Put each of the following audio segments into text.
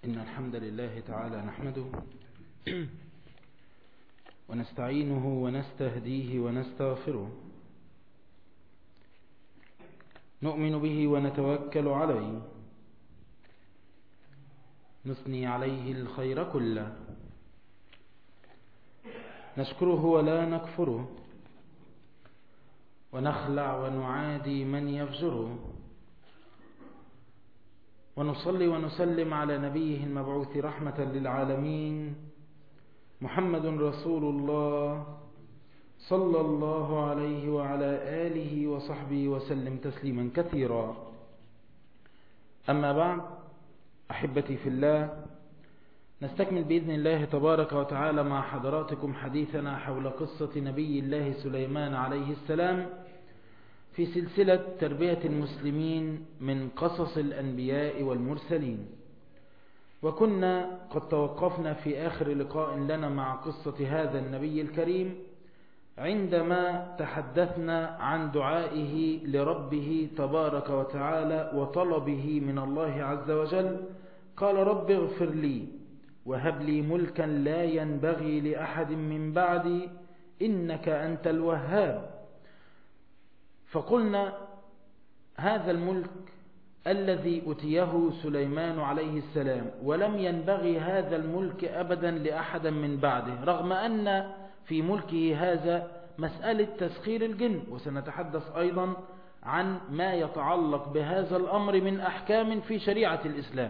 إن الحمد لله تعالى نحمده ونستعينه ونستهديه ونستغفره نؤمن به ونتوكل عليه نثني عليه الخير كله نشكره ولا نكفره ونخلع ونعادي من يفجره ونصلي ونسلم على نبيه المبعوث رحمة للعالمين محمد رسول الله صلى الله عليه وعلى آله وصحبه وسلم تسليما كثيرا أما بعد أحبتي في الله نستكمل بإذن الله تبارك وتعالى مع حضراتكم حديثنا حول قصة نبي الله سليمان عليه السلام في سلسلة تربية المسلمين من قصص الأنبياء والمرسلين وكنا قد توقفنا في آخر لقاء لنا مع قصة هذا النبي الكريم عندما تحدثنا عن دعائه لربه تبارك وتعالى وطلبه من الله عز وجل قال رب اغفر لي وهب لي ملكا لا ينبغي لأحد من بعدي إنك أنت الوهاب فقلنا هذا الملك الذي أتيه سليمان عليه السلام ولم ينبغي هذا الملك أبدا لأحد من بعده رغم أن في ملكه هذا مسألة تسخير الجن وسنتحدث أيضا عن ما يتعلق بهذا الأمر من أحكام في شريعة الإسلام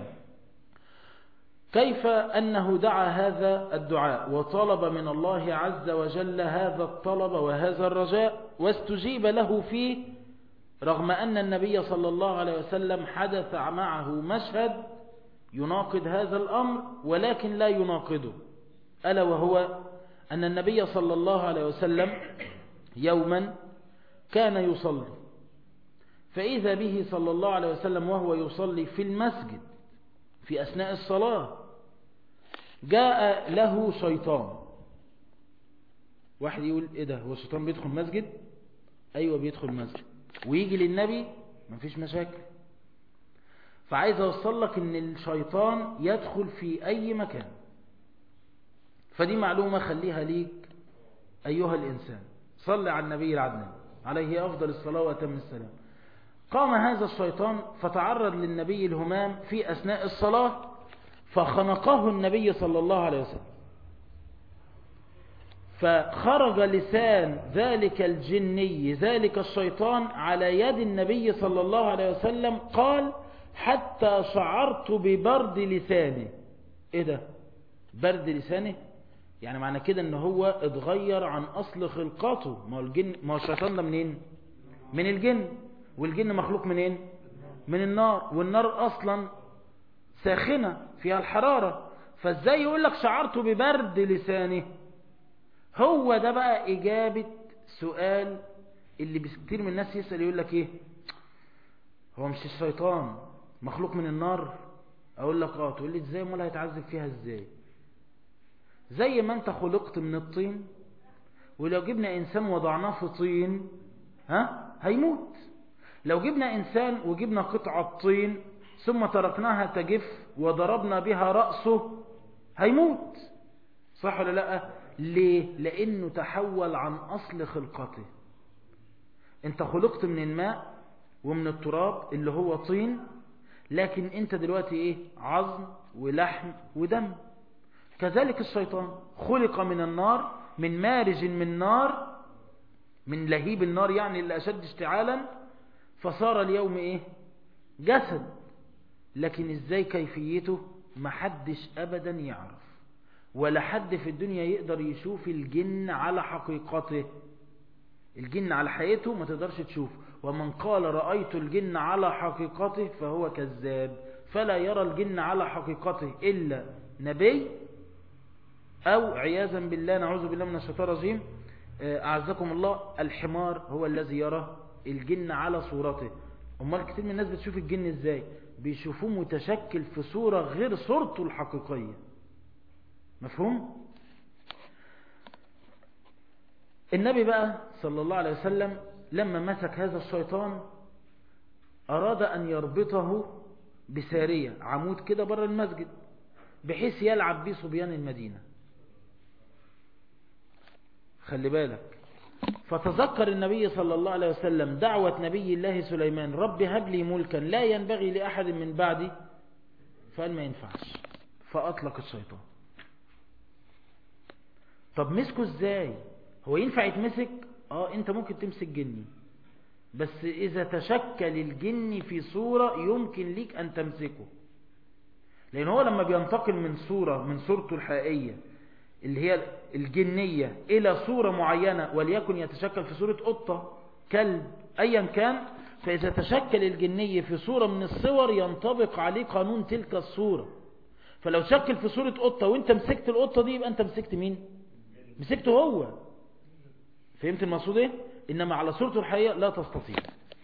كيف أنه دعا هذا الدعاء وطلب من الله عز وجل هذا الطلب وهذا الرجاء واستجيب له فيه رغم أن النبي صلى الله عليه وسلم حدث معه مشهد يناقض هذا الأمر ولكن لا يناقضه ألا وهو أن النبي صلى الله عليه وسلم يوما كان يصلي فإذا به صلى الله عليه وسلم وهو يصلي في المسجد في أثناء الصلاة جاء له شيطان واحد يقول ايه ده هو الشيطان بيدخل مسجد ايوه بيدخل مسجد ويجي للنبي مفيش مشاكل فعايز اوصل لك ان الشيطان يدخل في اي مكان فدي معلومة خليها ليك ايها الانسان صل على النبي العدنان عليه افضل الصلاة واتم السلام قام هذا الشيطان فتعرض للنبي الهمام في اثناء الصلاة فخنقه النبي صلى الله عليه وسلم فخرج لسان ذلك الجني ذلك الشيطان على يد النبي صلى الله عليه وسلم قال حتى شعرت ببرد لسانه ايه ده برد لسانه يعني معنى كده ان هو اتغير عن اصل خلقاته ما هو الجن ما هو الشيطان ده منين من الجن والجن مخلوق منين من النار والنار اصلا ساخنة فيها الحرارة فازاي يقول لك شعرت ببرد لسانه هو ده بقى اجابة سؤال اللي كتير من الناس يسأل يقول لك ايه هو مش الشيطان مخلوق من النار اقول لك اه تقول لي ازاي امال هيتعذب فيها ازاي زي ما انت خلقت من الطين ولو جبنا انسان وضعناه في طين ها هيموت لو جبنا انسان وجبنا قطعة طين ثم تركناها تجف وضربنا بها رأسه هيموت صح ولا لا ليه لانه تحول عن اصل خلقته انت خلقت من الماء ومن التراب اللي هو طين لكن انت دلوقتي ايه عظم ولحم ودم كذلك الشيطان خلق من النار من مارج من نار من لهيب النار يعني اللي اشد اشتعالا فصار اليوم ايه جسد لكن ازاي كيفيته محدش ابدا يعرف ولا حد في الدنيا يقدر يشوف الجن على حقيقته الجن على حقيقته ما تقدرش تشوفه ومن قال رأيت الجن على حقيقته فهو كذاب فلا يرى الجن على حقيقته إلا نبي أو عياذا بالله نعوذ بالله من الشيطان الرجيم أعزكم الله الحمار هو الذي يرى الجن على صورته أمال كتير من الناس بتشوف الجن إزاي بيشوفوه متشكل في صورة غير صورته الحقيقية مفهوم النبي بقى صلى الله عليه وسلم لما مسك هذا الشيطان أراد أن يربطه بسارية عمود كده بره المسجد بحيث يلعب به صبيان المدينة خلي بالك فتذكر النبي صلى الله عليه وسلم دعوة نبي الله سليمان رب هب لي ملكا لا ينبغي لأحد من بعدي فقال ما ينفعش فأطلق الشيطان طب مسكه ازاي هو ينفع يتمسك اه انت ممكن تمسك جني بس اذا تشكل الجن في صورة يمكن ليك ان تمسكه لان هو لما بينتقل من صورة من صورته الحقيقية اللي هي الجنية الى صورة معينة وليكن يتشكل في صورة قطة كلب ايا كان فاذا تشكل الجني في صورة من الصور ينطبق عليه قانون تلك الصورة فلو شكل في صورة قطة وانت مسكت القطة دي يبقى انت مسكت مين مسكته هو فهمت المقصود ايه انما على صورته الحقيقة لا تستطيع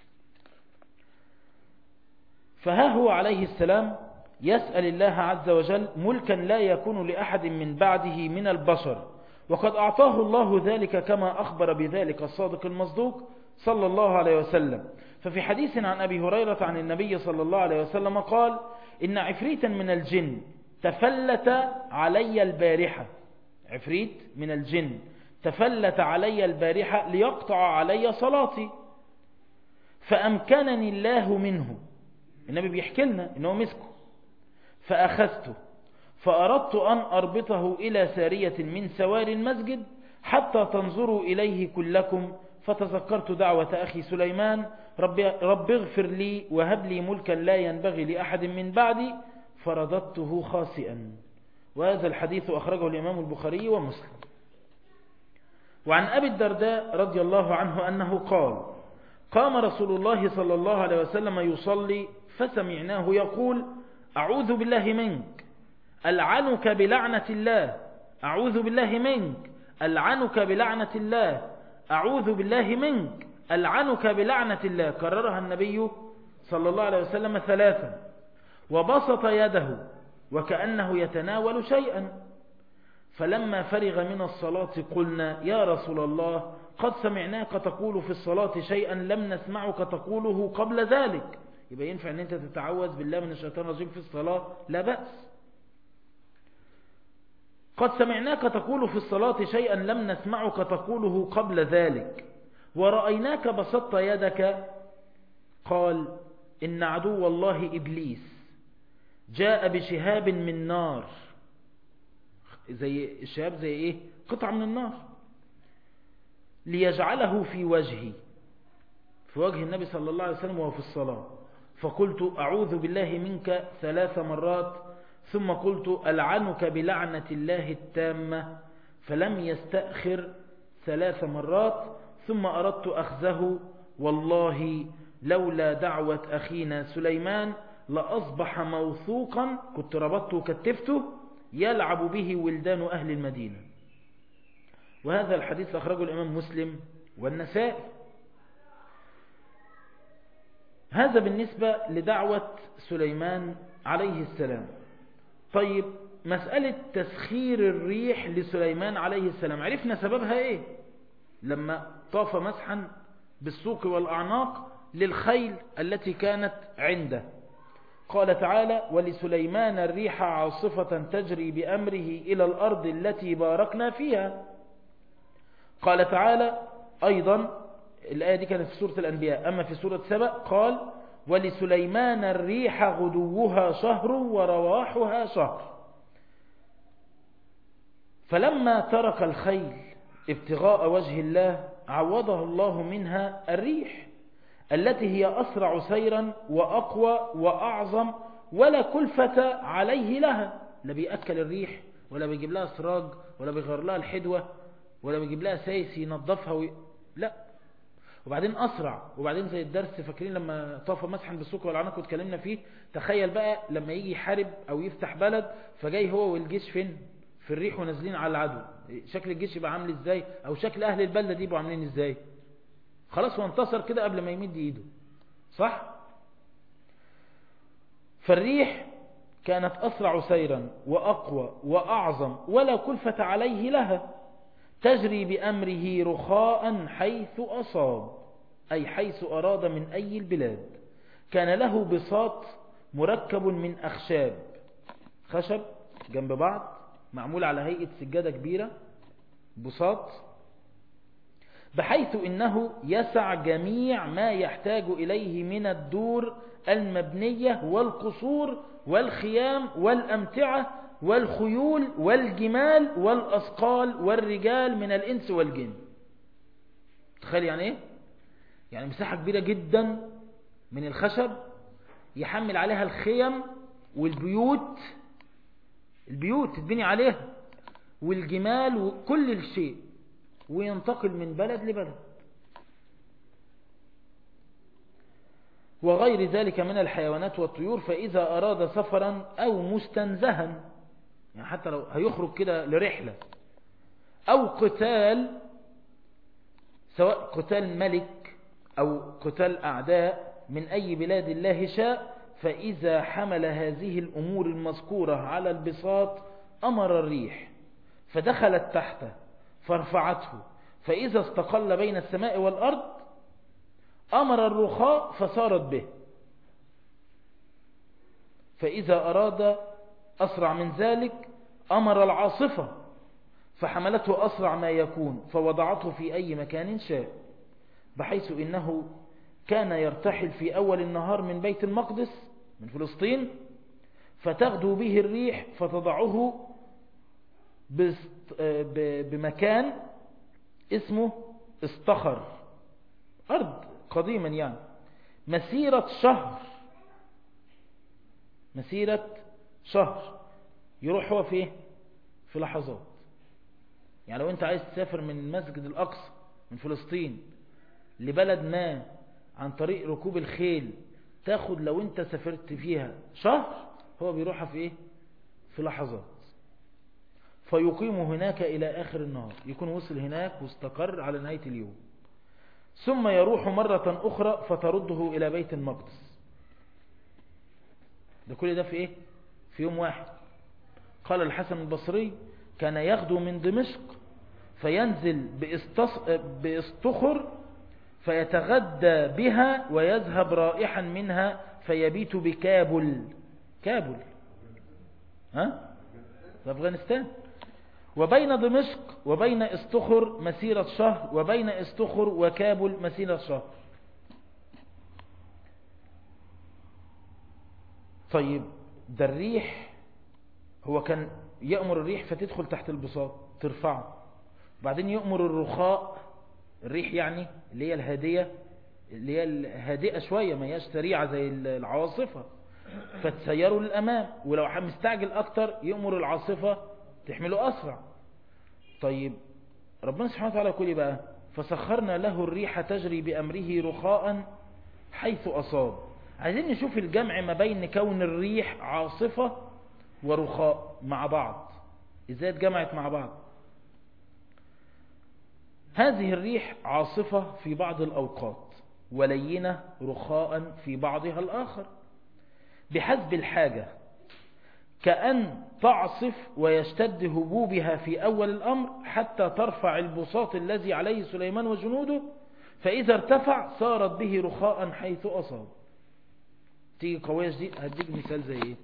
فها هو عليه السلام يسأل الله عز وجل ملكا لا يكون لأحد من بعده من البشر وقد أعطاه الله ذلك كما أخبر بذلك الصادق المصدوق صلى الله عليه وسلم ففي حديث عن أبي هريرة عن النبي صلى الله عليه وسلم قال إن عفريتا من الجن تفلت علي البارحة عفريت من الجن تفلت علي البارحة ليقطع علي صلاتي فأمكنني الله منه النبي بيحكي لنا إنه مسكه فأخذته فأردت أن أربطه إلى سارية من سوار المسجد حتى تنظروا إليه كلكم فتذكرت دعوة أخي سليمان رب, رب اغفر لي وهب لي ملكا لا ينبغي لأحد من بعدي فرددته خاسئا وهذا الحديث أخرجه الإمام البخاري ومسلم وعن أبي الدرداء رضي الله عنه أنه قال قام رسول الله صلى الله عليه وسلم يصلي فسمعناه يقول أعوذ بالله منك ألعنك بلعنة الله أعوذ بالله منك ألعنك بلعنة الله أعوذ بالله منك ألعنك بلعنة الله كررها النبي صلى الله عليه وسلم ثلاثا وبسط يده وكأنه يتناول شيئا فلما فرغ من الصلاة قلنا يا رسول الله قد سمعناك تقول في الصلاة شيئا لم نسمعك تقوله قبل ذلك يبقى ينفع ان انت تتعوذ بالله من الشيطان الرجيم في الصلاة لا بأس قد سمعناك تقول في الصلاة شيئا لم نسمعك تقوله قبل ذلك ورأيناك بسطت يدك قال إن عدو الله إبليس جاء بشهاب من نار زي الشهاب زي ايه قطعة من النار ليجعله في وجهي في وجه النبي صلى الله عليه وسلم وهو في الصلاة فقلت أعوذ بالله منك ثلاث مرات ثم قلت ألعنك بلعنة الله التامة فلم يستأخر ثلاث مرات ثم أردت أخذه والله لولا دعوة أخينا سليمان لأصبح موثوقا كنت ربطته وكتفته يلعب به ولدان أهل المدينة وهذا الحديث أخرجه الإمام مسلم والنسائي هذا بالنسبة لدعوة سليمان عليه السلام طيب مسألة تسخير الريح لسليمان عليه السلام عرفنا سببها ايه لما طاف مسحا بالسوق والأعناق للخيل التي كانت عنده قال تعالى ولسليمان الريح عاصفة تجري بأمره إلى الأرض التي باركنا فيها قال تعالى أيضا الآية دي كانت في سورة الأنبياء أما في سورة سبأ قال ولسليمان الريح غدوها شهر ورواحها شهر فلما ترك الخيل ابتغاء وجه الله عوضه الله منها الريح التي هي أسرع سيرا وأقوى وأعظم ولا كلفة عليه لها لا بيأكل الريح ولا بيجيب لها سراج ولا بيغير لها الحدوة ولا بيجيب لها سايس ينظفها وي... لا وبعدين أسرع وبعدين زي الدرس فاكرين لما طاف مسحا بالسوق والعنق واتكلمنا فيه تخيل بقى لما يجي يحارب أو يفتح بلد فجاي هو والجيش فين في الريح ونازلين على العدو شكل الجيش يبقى عامل ازاي او شكل اهل البلدة دي يبقوا عاملين ازاي خلاص هو انتصر كده قبل ما يمد ايده صح فالريح كانت أسرع سيرا وأقوى وأعظم ولا كلفة عليه لها تجري بأمره رخاء حيث أصاب أي حيث أراد من أي البلاد كان له بساط مركب من أخشاب خشب جنب بعض معمول على هيئة سجادة كبيرة بساط بحيث إنه يسع جميع ما يحتاج إليه من الدور المبنية والقصور والخيام والأمتعة والخيول والجمال والأسقال والرجال من الإنس والجن تخيل يعني إيه؟ يعني مساحة كبيرة جدا من الخشب يحمل عليها الخيم والبيوت البيوت تتبني عليها والجمال وكل الشيء وينتقل من بلد لبلد وغير ذلك من الحيوانات والطيور فإذا أراد سفرا أو مستنزها يعني حتى لو هيخرج كده لرحلة أو قتال سواء قتال ملك أو قتال أعداء من أي بلاد الله شاء فإذا حمل هذه الأمور المذكورة على البساط أمر الريح فدخلت تحته فارفعته فإذا استقل بين السماء والأرض أمر الرخاء فصارت به فإذا أراد أسرع من ذلك أمر العاصفة فحملته أسرع ما يكون فوضعته في أي مكان شاء بحيث إنه كان يرتحل في أول النهار من بيت المقدس من فلسطين فتغدو به الريح فتضعه بمكان اسمه استخر أرض قديما يعني مسيرة شهر مسيرة شهر يروح هو فيه في لحظات يعني لو انت عايز تسافر من المسجد الأقصى من فلسطين لبلد ما عن طريق ركوب الخيل تاخد لو انت سافرت فيها شهر هو بيروحها في ايه في لحظات فيقيم هناك إلى آخر النهار يكون وصل هناك واستقر على نهاية اليوم ثم يروح مرة أخرى فترده إلى بيت المقدس ده كل ده في إيه في يوم واحد قال الحسن البصري كان يغدو من دمشق فينزل باستخر فيتغدى بها ويذهب رائحا منها فيبيت بكابل كابل ها في أفغانستان وبين دمشق وبين استخر مسيرة شهر وبين استخر وكابل مسيرة شهر طيب ده الريح هو كان يأمر الريح فتدخل تحت البساط ترفعه بعدين يأمر الرخاء الريح يعني اللي هي الهادية اللي هي الهادئة شوية ما هياش سريعة زي العواصفة فتسيروا للأمام ولو مستعجل أكتر يأمر العاصفة تحمله أسرع طيب ربنا سبحانه وتعالى يقول بقى فسخرنا له الريح تجري بأمره رخاء حيث أصاب عايزين نشوف الجمع ما بين كون الريح عاصفة ورخاء مع بعض ازاي اتجمعت مع بعض هذه الريح عاصفة في بعض الأوقات ولينة رخاء في بعضها الآخر بحسب الحاجة كأن تعصف ويشتد هبوبها في أول الأمر حتى ترفع البساط الذي عليه سليمان وجنوده فإذا ارتفع صارت به رخاء حيث أصاب تيجي قوية دي هديك مثال زي ايه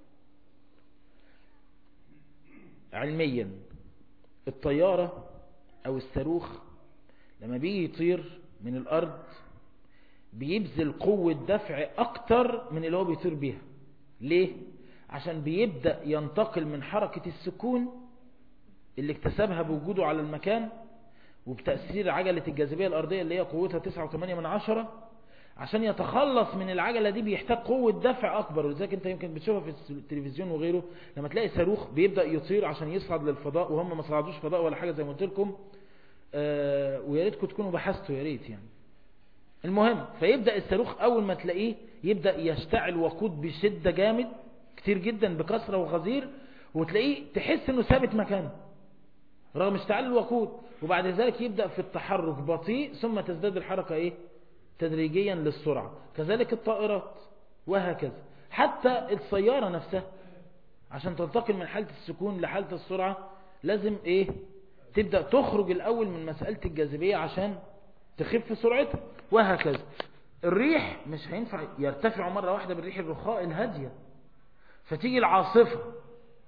علميا الطيارة او الصاروخ لما بيجي يطير من الارض بيبذل قوة دفع اكتر من اللي هو بيطير بيها ليه عشان بيبدأ ينتقل من حركة السكون اللي اكتسبها بوجوده على المكان وبتأثير عجلة الجاذبية الأرضية اللي هي قوتها 9.8 من عشرة عشان يتخلص من العجلة دي بيحتاج قوة دفع أكبر ولذلك أنت يمكن بتشوفها في التلفزيون وغيره لما تلاقي صاروخ بيبدأ يطير عشان يصعد للفضاء وهم ما صعدوش فضاء ولا حاجة زي ما قلت لكم آه ويا ريتكم تكونوا بحثتوا يا ريت يعني المهم فيبدأ الصاروخ أول ما تلاقيه يبدأ يشتعل وقود بشدة جامد كتير جدا بكثرة وغزير وتلاقيه تحس انه ثابت مكانه رغم اشتعال الوقود وبعد ذلك يبدأ في التحرك بطيء ثم تزداد الحركة ايه تدريجيا للسرعة كذلك الطائرات وهكذا حتى السيارة نفسها عشان تنتقل من حالة السكون لحالة السرعة لازم ايه تبدأ تخرج الاول من مسألة الجاذبية عشان تخف سرعتها وهكذا الريح مش هينفع يرتفع مرة واحدة بالريح الرخاء الهادية فتيجي العاصفة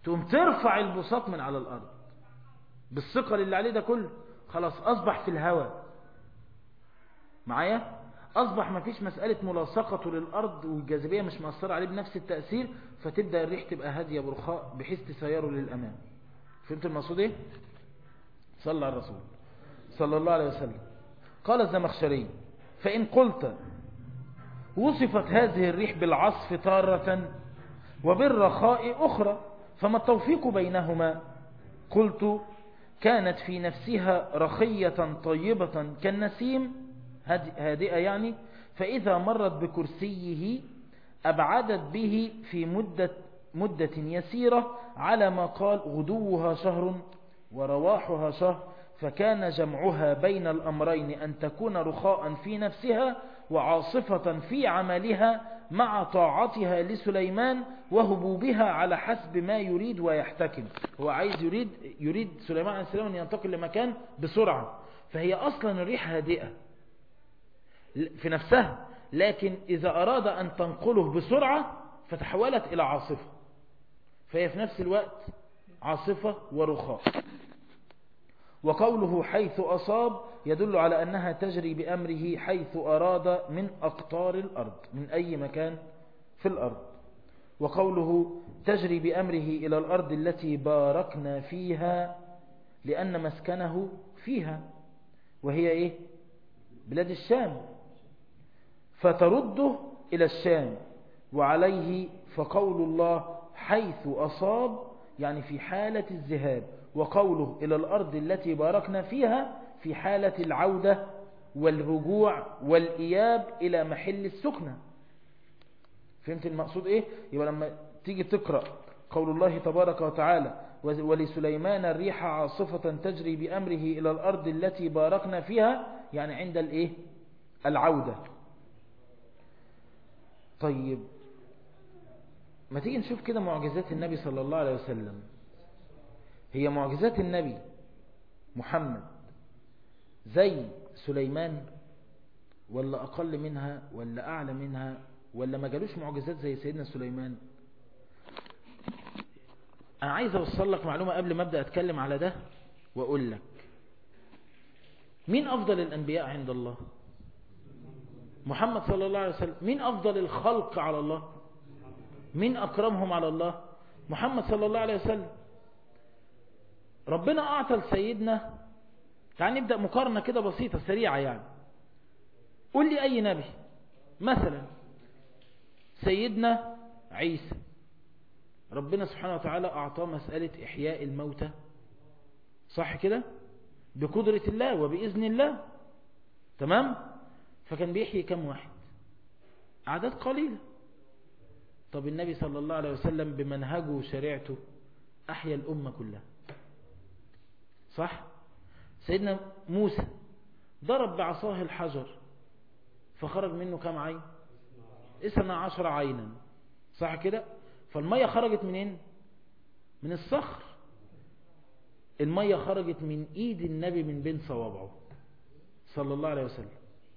تقوم ترفع البساط من على الأرض بالثقل اللي عليه ده كله خلاص أصبح في الهواء معايا أصبح ما فيش مسألة ملاصقته للأرض والجاذبية مش مأثرة عليه بنفس التأثير فتبدأ الريح تبقى هادية برخاء بحيث تسيره للأمام فهمت المقصود ايه صلى على الرسول صلى الله عليه وسلم قال الزمخشري فإن قلت وصفت هذه الريح بالعصف تارة وبالرخاء أخرى فما التوفيق بينهما قلت كانت في نفسها رخية طيبة كالنسيم هادئة يعني فإذا مرت بكرسيه أبعدت به في مدة, مدة يسيرة على ما قال غدوها شهر ورواحها شهر فكان جمعها بين الأمرين أن تكون رخاء في نفسها وعاصفة في عملها مع طاعتها لسليمان وهبوبها على حسب ما يريد ويحتكم هو عايز يريد, يريد سليمان عليه السلام أن ينتقل لمكان بسرعة فهي أصلا الريح هادئة في نفسها لكن إذا أراد أن تنقله بسرعة فتحولت إلى عاصفة فهي في نفس الوقت عاصفة ورخاء وقوله حيث أصاب يدل على أنها تجري بأمره حيث أراد من أقطار الأرض من أي مكان في الأرض وقوله تجري بأمره إلى الأرض التي باركنا فيها لأن مسكنه فيها وهي إيه بلاد الشام فترده إلى الشام وعليه فقول الله حيث أصاب يعني في حالة الذهاب وقوله إلى الأرض التي باركنا فيها في حالة العودة والرجوع والإياب إلى محل السكنة فهمت المقصود إيه؟ يبقى لما تيجي تقرأ قول الله تبارك وتعالى ولسليمان الريح عاصفة تجري بأمره إلى الأرض التي باركنا فيها يعني عند الإيه؟ العودة طيب ما تيجي نشوف كده معجزات النبي صلى الله عليه وسلم هي معجزات النبي محمد زي سليمان ولا أقل منها ولا أعلى منها ولا ما جالوش معجزات زي سيدنا سليمان أنا عايز أوصل لك معلومة قبل ما أبدأ أتكلم على ده وأقول لك مين أفضل الأنبياء عند الله محمد صلى الله عليه وسلم مين أفضل الخلق على الله مين أكرمهم على الله محمد صلى الله عليه وسلم ربنا أعطى لسيدنا تعال نبدأ مقارنة كده بسيطة سريعة يعني قول لي أي نبي مثلا سيدنا عيسى ربنا سبحانه وتعالى أعطاه مسألة إحياء الموتى صح كده بقدرة الله وبإذن الله تمام فكان بيحيي كم واحد أعداد قليلة طب النبي صلى الله عليه وسلم بمنهجه وشريعته أحيا الأمة كلها صح سيدنا موسى ضرب بعصاه الحجر فخرج منه كم عين اثنى عشر عينا صح كده فالمية خرجت منين من الصخر المية خرجت من ايد النبي من بين صوابعه صلى الله عليه وسلم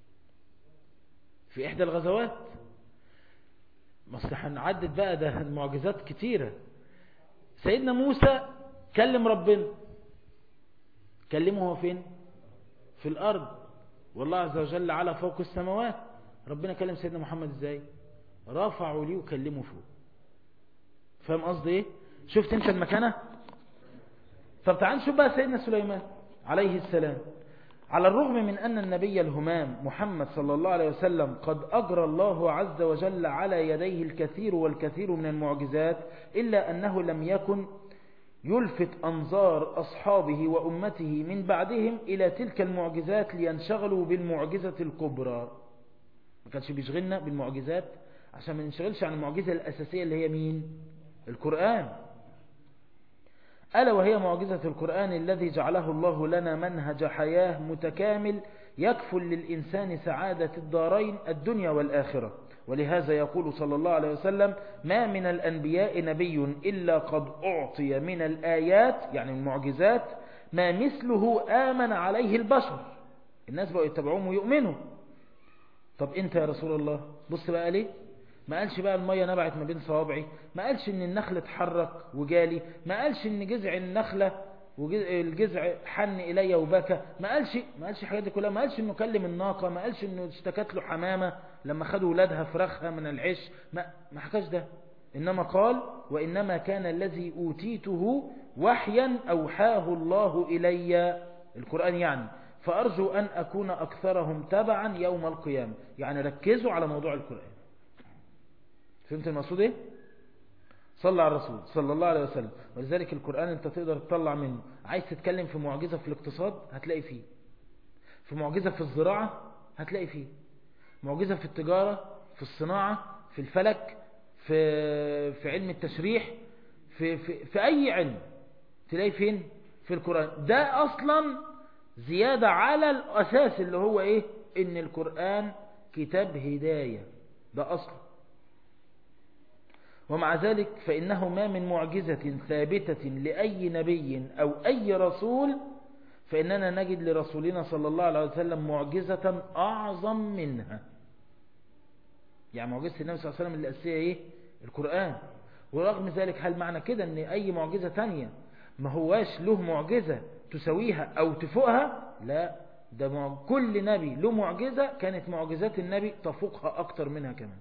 في احدى الغزوات بس هنعدد بقى ده المعجزات كتيرة سيدنا موسى كلم ربنا كلمه هو فين في الأرض والله عز وجل على فوق السماوات ربنا كلم سيدنا محمد ازاي رفعوا لي وكلمه فوق فاهم قصدي ايه شفت انت المكانة طب تعال نشوف بقى سيدنا سليمان عليه السلام على الرغم من أن النبي الهمام محمد صلى الله عليه وسلم قد أجرى الله عز وجل على يديه الكثير والكثير من المعجزات إلا أنه لم يكن يلفت أنظار أصحابه وأمته من بعدهم إلى تلك المعجزات لينشغلوا بالمعجزة الكبرى ما كانش بيشغلنا بالمعجزات عشان ما ننشغلش عن المعجزة الأساسية اللي هي مين القرآن ألا وهي معجزة القرآن الذي جعله الله لنا منهج حياة متكامل يكفل للإنسان سعادة الدارين الدنيا والآخرة ولهذا يقول صلى الله عليه وسلم ما من الأنبياء نبي إلا قد أعطي من الآيات يعني المعجزات ما مثله آمن عليه البشر الناس بقوا يتبعوهم ويؤمنوا طب انت يا رسول الله بص بقى ليه ما قالش بقى المية نبعت ما بين صوابعي ما قالش ان النخل اتحرك وجالي ما قالش ان جذع النخلة والجذع حن الي وبكى ما قالش ما قالش الحاجات دي كلها ما قالش انه كلم الناقة ما قالش انه اشتكت له حمامة لما خدوا ولادها فراخها من العش ما ما حكاش ده انما قال وانما كان الذي اوتيته وحيا اوحاه الله الي القرآن يعني فارجو ان اكون اكثرهم تبعا يوم القيامة يعني ركزوا على موضوع القرآن فهمت المقصود ايه صلى على الرسول صلى الله عليه وسلم ولذلك القرآن انت تقدر تطلع منه عايز تتكلم في معجزة في الاقتصاد هتلاقي فيه في معجزة في الزراعة هتلاقي فيه معجزة في التجارة في الصناعة في الفلك في, في علم التشريح في, في, في أي علم تلاقي فين في القرآن ده أصلا زيادة على الأساس اللي هو إيه إن القرآن كتاب هداية ده أصلا ومع ذلك فإنه ما من معجزة ثابتة لأي نبي أو أي رسول فإننا نجد لرسولنا صلى الله عليه وسلم معجزة أعظم منها يعني معجزة النبي صلى الله عليه وسلم اللي أساسية إيه؟ القرآن ورغم ذلك هل معنى كده أن أي معجزة تانية ما هواش له معجزة تسويها أو تفوقها لا ده كل نبي له معجزة كانت معجزات النبي تفوقها أكتر منها كمان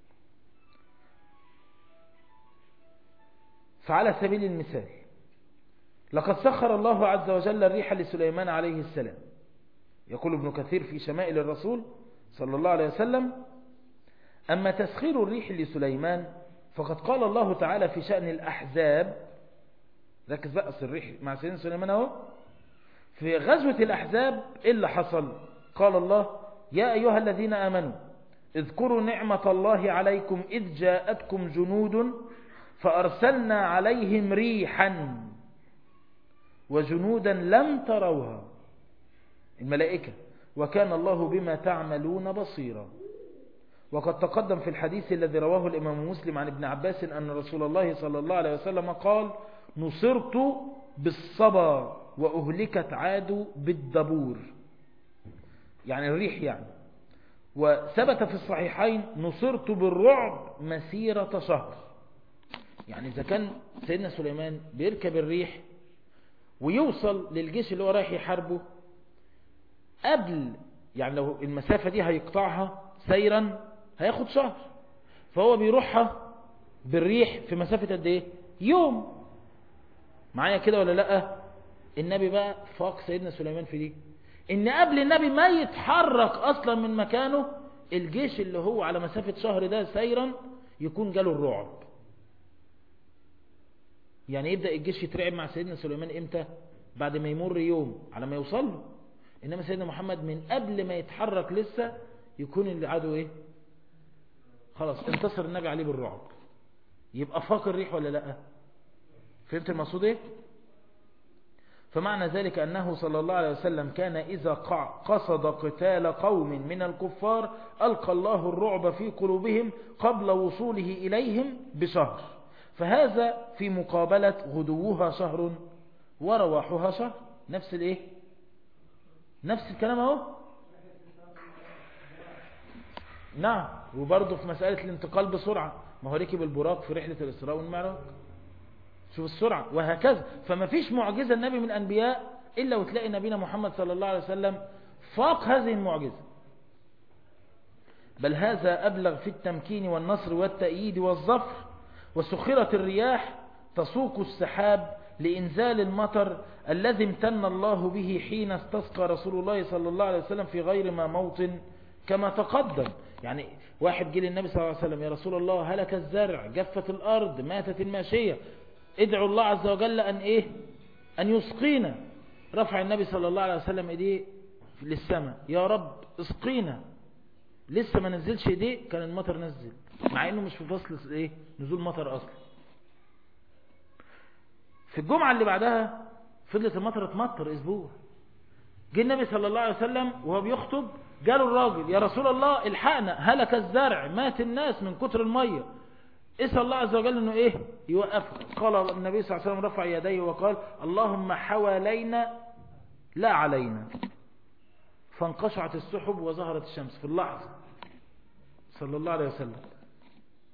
فعلى سبيل المثال لقد سخر الله عز وجل الريح لسليمان عليه السلام يقول ابن كثير في شمائل الرسول صلى الله عليه وسلم أما تسخير الريح لسليمان فقد قال الله تعالى في شأن الأحزاب ركز بقى الريح مع سيدنا سليمان اهو في غزوة الأحزاب إيه اللي حصل قال الله يا أيها الذين آمنوا اذكروا نعمة الله عليكم إذ جاءتكم جنود فأرسلنا عليهم ريحا وجنودا لم تروها الملائكة وكان الله بما تعملون بصيرا وقد تقدم في الحديث الذي رواه الإمام مسلم عن ابن عباس أن رسول الله صلى الله عليه وسلم قال نصرت بالصبا وأهلكت عاد بالدبور يعني الريح يعني وثبت في الصحيحين نصرت بالرعب مسيرة شهر يعني إذا كان سيدنا سليمان بيركب الريح ويوصل للجيش اللي هو رايح يحاربه قبل يعني لو المسافة دي هيقطعها سيرا هياخد شهر فهو بيروحها بالريح في مسافة قد ايه يوم معايا كده ولا لا النبي بقى فاق سيدنا سليمان في دي ان قبل النبي ما يتحرك اصلا من مكانه الجيش اللي هو على مسافة شهر ده سيرا يكون جاله الرعب يعني يبدأ الجيش يترعب مع سيدنا سليمان امتى بعد ما يمر يوم على ما يوصل له انما سيدنا محمد من قبل ما يتحرك لسه يكون العدو ايه خلاص انتصر النبي عليه بالرعب يبقى فاق الريح ولا لا فهمت المقصود ايه فمعنى ذلك أنه صلى الله عليه وسلم كان إذا قصد قتال قوم من الكفار ألقى الله الرعب في قلوبهم قبل وصوله إليهم بشهر فهذا في مقابلة غدوها شهر ورواحها شهر نفس الايه نفس الكلام اهو نعم وبرضه في مسألة الانتقال بسرعة ما هو ركب البراق في رحلة الإسراء والمعراج شوف السرعة وهكذا فما فيش معجزة النبي من الأنبياء إلا وتلاقي نبينا محمد صلى الله عليه وسلم فاق هذه المعجزة بل هذا أبلغ في التمكين والنصر والتأييد والظفر وسخرت الرياح تسوق السحاب لإنزال المطر الذي امتن الله به حين استسقى رسول الله صلى الله عليه وسلم في غير ما موطن كما تقدم يعني واحد جه للنبي صلى الله عليه وسلم يا رسول الله هلك الزرع جفت الأرض ماتت الماشية ادعوا الله عز وجل أن إيه أن يسقينا رفع النبي صلى الله عليه وسلم ايديه للسماء يا رب اسقينا لسه ما نزلش ايديه كان المطر نزل مع انه مش في فصل ايه نزول مطر اصلا في الجمعة اللي بعدها فضلت المطر تمطر اسبوع جه النبي صلى الله عليه وسلم وهو بيخطب جاله الراجل يا رسول الله الحقنا هلك الزرع مات الناس من كتر المية اسأل الله عز وجل انه ايه يوقف قال النبي صلى الله عليه وسلم رفع يديه وقال اللهم حوالينا لا علينا فانقشعت السحب وظهرت الشمس في اللحظة صلى الله عليه وسلم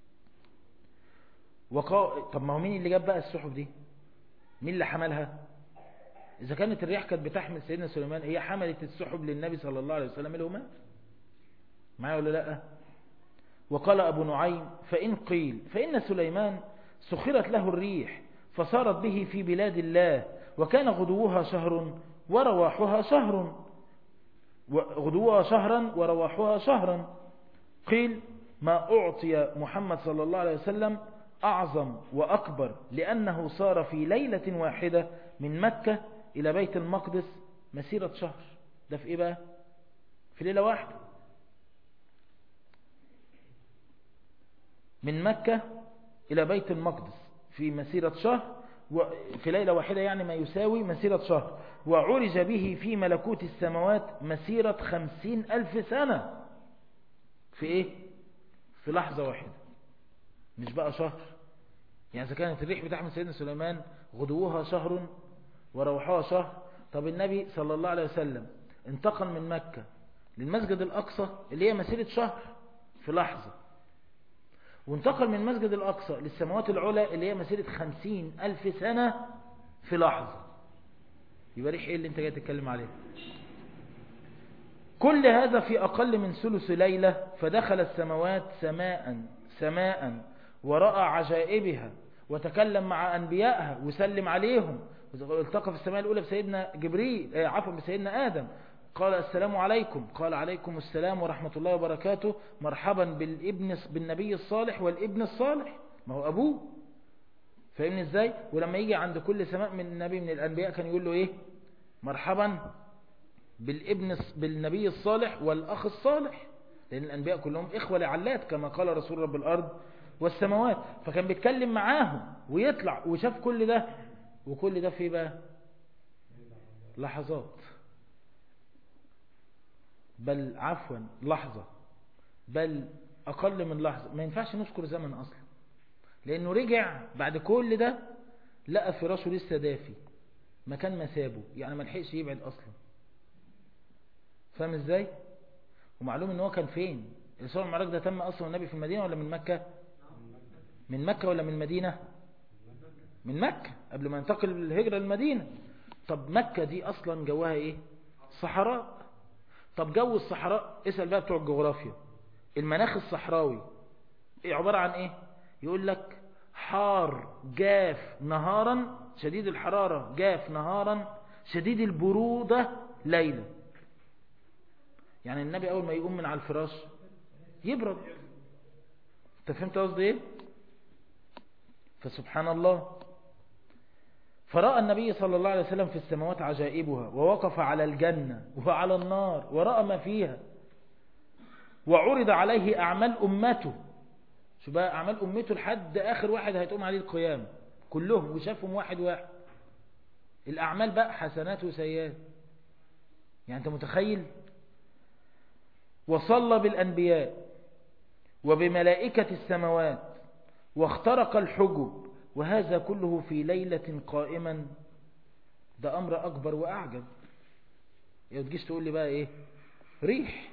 وقا... طب ما هو مين اللي جاب بقى السحب دي مين اللي حملها إذا كانت الريح كانت بتحمل سيدنا سليمان هي حملت السحب للنبي صلى الله عليه وسلم اللي هو مات معايا ولا لا وقال أبو نعيم فإن قيل فإن سليمان سخرت له الريح فصارت به في بلاد الله وكان غدوها شهر ورواحها شهر غدوها شهرا ورواحها شهرا قيل ما أعطي محمد صلى الله عليه وسلم أعظم وأكبر لأنه صار في ليلة واحدة من مكة إلى بيت المقدس مسيرة شهر ده في إيه بقى في ليلة واحدة من مكة إلى بيت المقدس في مسيرة شهر في ليلة واحدة يعني ما يساوي مسيرة شهر وعرج به في ملكوت السماوات مسيرة خمسين ألف سنة في إيه في لحظة واحدة مش بقى شهر يعني إذا كانت الريح بتحمل سيدنا سليمان غدوها شهر وروحها شهر طب النبي صلى الله عليه وسلم انتقل من مكة للمسجد الأقصى اللي هي مسيرة شهر في لحظة وانتقل من المسجد الأقصى للسماوات العلى اللي هي مسيرة خمسين ألف سنة في لحظة يبقى ريح ايه اللي انت جاي تتكلم عليه كل هذا في أقل من ثلث ليلة فدخل السماوات سماء سماء ورأى عجائبها وتكلم مع أنبيائها وسلم عليهم التقى في السماء الأولى بسيدنا جبريل عفوا بسيدنا آدم قال السلام عليكم قال عليكم السلام ورحمة الله وبركاته مرحبا بالابن بالنبي الصالح والابن الصالح ما هو أبوه فاهمني ازاي ولما يجي عند كل سماء من النبي من الأنبياء كان يقول له ايه مرحبا بالابن بالنبي الصالح والأخ الصالح لأن الأنبياء كلهم إخوة لعلات كما قال رسول رب الأرض والسماوات فكان بيتكلم معاهم ويطلع وشاف كل ده وكل ده في بقى لحظات بل عفوا لحظة بل أقل من لحظة ما ينفعش نذكر زمن أصلا لأنه رجع بعد كل ده لقى فراشه لسه دافي مكان ما سابه يعني ما لحقش يبعد أصلا فاهم ازاي ومعلوم ان هو كان فين الإسراء والمعراج ده تم أصلا النبي في المدينة ولا من مكة من مكة ولا من المدينة من مكة قبل ما ينتقل الهجرة للمدينة طب مكة دي أصلا جواها إيه صحراء طب جو الصحراء اسأل بقى بتوع الجغرافيا المناخ الصحراوي إيه عبارة عن إيه يقول لك حار جاف نهارا شديد الحرارة جاف نهارا شديد البرودة ليلا يعني النبي أول ما يقوم من على الفراش يبرد انت فهمت قصدي ايه فسبحان الله فرأى النبي صلى الله عليه وسلم في السماوات عجائبها ووقف على الجنة وعلى النار ورأى ما فيها وعرض عليه أعمال أمته شو بقى أعمال أمته لحد آخر واحد هيتقوم عليه القيام كلهم وشافهم واحد واحد الأعمال بقى حسنات وسيئات يعني أنت متخيل وصلى بالأنبياء وبملائكة السماوات واخترق الحجب وهذا كله في ليلة قائما ده أمر أكبر وأعجب يا تجيش تقول لي بقى إيه ريح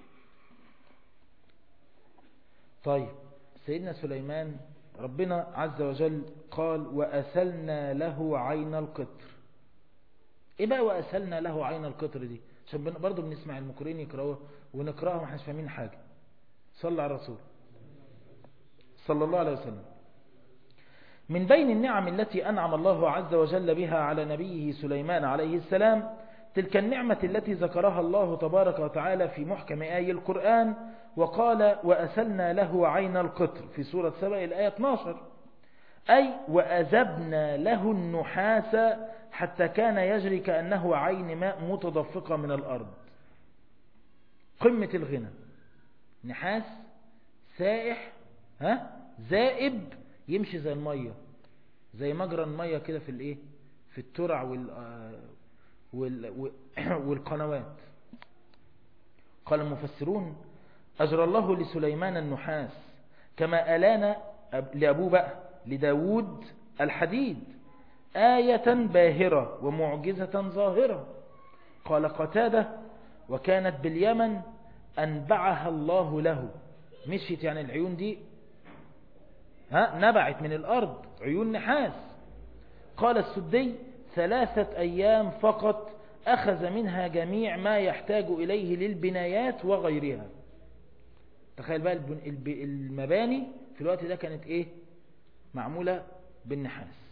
طيب سيدنا سليمان ربنا عز وجل قال وأسلنا له عين القطر إيه بقى وأسلنا له عين القطر دي عشان برضو بنسمع المكرين يقرأوها ونقرأها ما احناش فاهمين حاجة صلى على الرسول صلى الله عليه وسلم من بين النعم التي أنعم الله عز وجل بها على نبيه سليمان عليه السلام تلك النعمة التي ذكرها الله تبارك وتعالى في محكم آي القرآن وقال وأسلنا له عين القطر في سورة سبأ الآية 12 أي وأذبنا له النحاس حتى كان يجري كأنه عين ماء متدفقة من الأرض قمة الغنى نحاس سائح ها زائب يمشي زي المية زي مجرى المية كده في الايه في الترع وال وال والقنوات قال المفسرون أجرى الله لسليمان النحاس كما ألان لأبوه بقى لداود الحديد آية باهرة ومعجزة ظاهرة قال قتادة وكانت باليمن أنبعها الله له مشيت يعني العيون دي ها نبعت من الأرض عيون نحاس قال السدي ثلاثة أيام فقط أخذ منها جميع ما يحتاج إليه للبنايات وغيرها تخيل بقى المباني في الوقت ده كانت إيه معمولة بالنحاس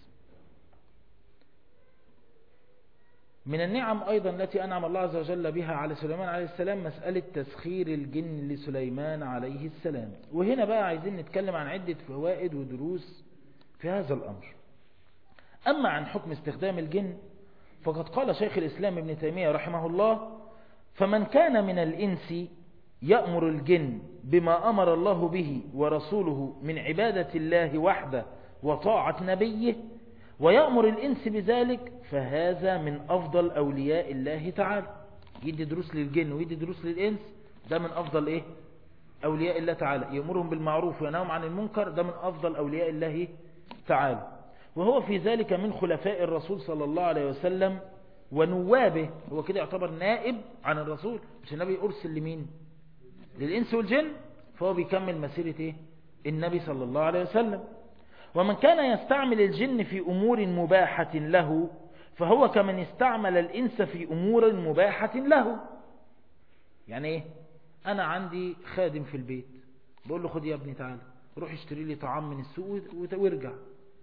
من النعم أيضا التي أنعم الله عز وجل بها على سليمان عليه السلام مسألة تسخير الجن لسليمان عليه السلام وهنا بقى عايزين نتكلم عن عدة فوائد ودروس في هذا الأمر أما عن حكم استخدام الجن فقد قال شيخ الإسلام ابن تيمية رحمه الله فمن كان من الإنس يأمر الجن بما أمر الله به ورسوله من عبادة الله وحده وطاعة نبيه ويأمر الإنس بذلك فهذا من أفضل أولياء الله تعالى يدي دروس للجن ويدي دروس للإنس ده من أفضل إيه أولياء الله تعالى يأمرهم بالمعروف وينههم عن المنكر ده من أفضل أولياء الله تعالى وهو في ذلك من خلفاء الرسول صلى الله عليه وسلم ونوابه هو كده يعتبر نائب عن الرسول مش النبي أرسل لمين للإنس والجن فهو بيكمل مسيرة إيه؟ النبي صلى الله عليه وسلم ومن كان يستعمل الجن في أمور مباحة له فهو كمن استعمل الإنس في أمور مباحة له يعني إيه أنا عندي خادم في البيت بقول له خد يا ابني تعالى روح اشتري لي طعام من السوق وارجع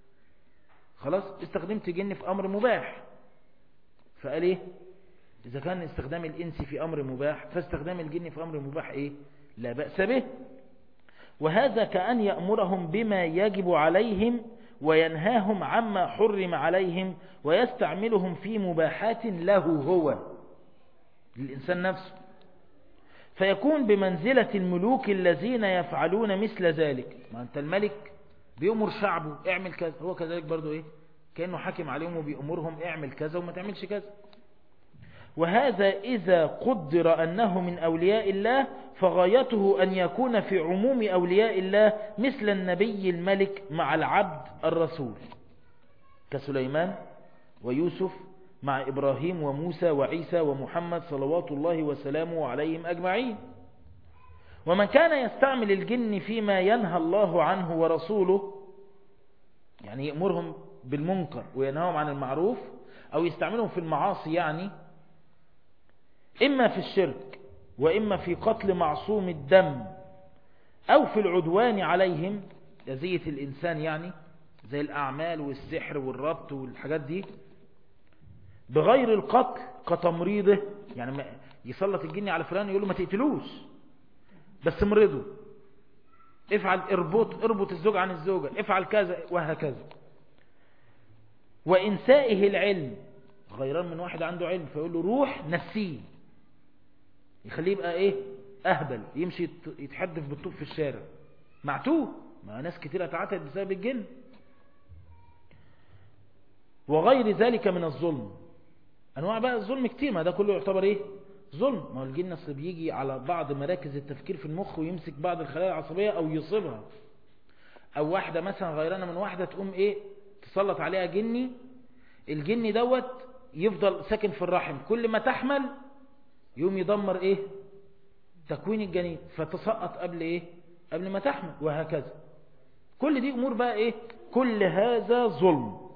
خلاص استخدمت جن في أمر مباح فقال إيه إذا كان استخدام الإنس في أمر مباح فاستخدام الجن في أمر مباح إيه لا بأس به وهذا كأن يأمرهم بما يجب عليهم وينهاهم عما حرم عليهم ويستعملهم في مباحات له هو للإنسان نفسه فيكون بمنزلة الملوك الذين يفعلون مثل ذلك ما أنت الملك بيأمر شعبه اعمل كذا هو كذلك برضو إيه كأنه حاكم عليهم وبيأمرهم اعمل كذا وما تعملش كذا وهذا إذا قدر أنه من أولياء الله فغايته أن يكون في عموم أولياء الله مثل النبي الملك مع العبد الرسول كسليمان ويوسف مع إبراهيم وموسى وعيسى ومحمد صلوات الله وسلامه عليهم أجمعين ومن كان يستعمل الجن فيما ينهى الله عنه ورسوله يعني يأمرهم بالمنكر وينهاهم عن المعروف أو يستعملهم في المعاصي يعني إما في الشرك وإما في قتل معصوم الدم أو في العدوان عليهم أذية الإنسان يعني زي الأعمال والسحر والربط والحاجات دي بغير القتل كتمريضه يعني يسلط الجن على فلان يقول له ما تقتلوش بس مرضه افعل اربط اربط الزوج عن الزوجة افعل كذا وهكذا وإنسائه العلم غيران من واحد عنده علم فيقول له روح نسيه يخليه يبقى ايه اهبل يمشي يتحدف بالطوب في الشارع معتوه ما ناس كتير اتعتت بسبب الجن وغير ذلك من الظلم انواع بقى الظلم كتير ما ده كله يعتبر ايه ظلم ما هو الجن اصل بيجي على بعض مراكز التفكير في المخ ويمسك بعض الخلايا العصبية او يصيبها او واحدة مثلا غيرانة من واحدة تقوم ايه تسلط عليها جني الجني دوت يفضل ساكن في الرحم كل ما تحمل يوم يدمر ايه تكوين الجنين فتسقط قبل ايه قبل ما تحمل وهكذا كل دي امور بقى ايه كل هذا ظلم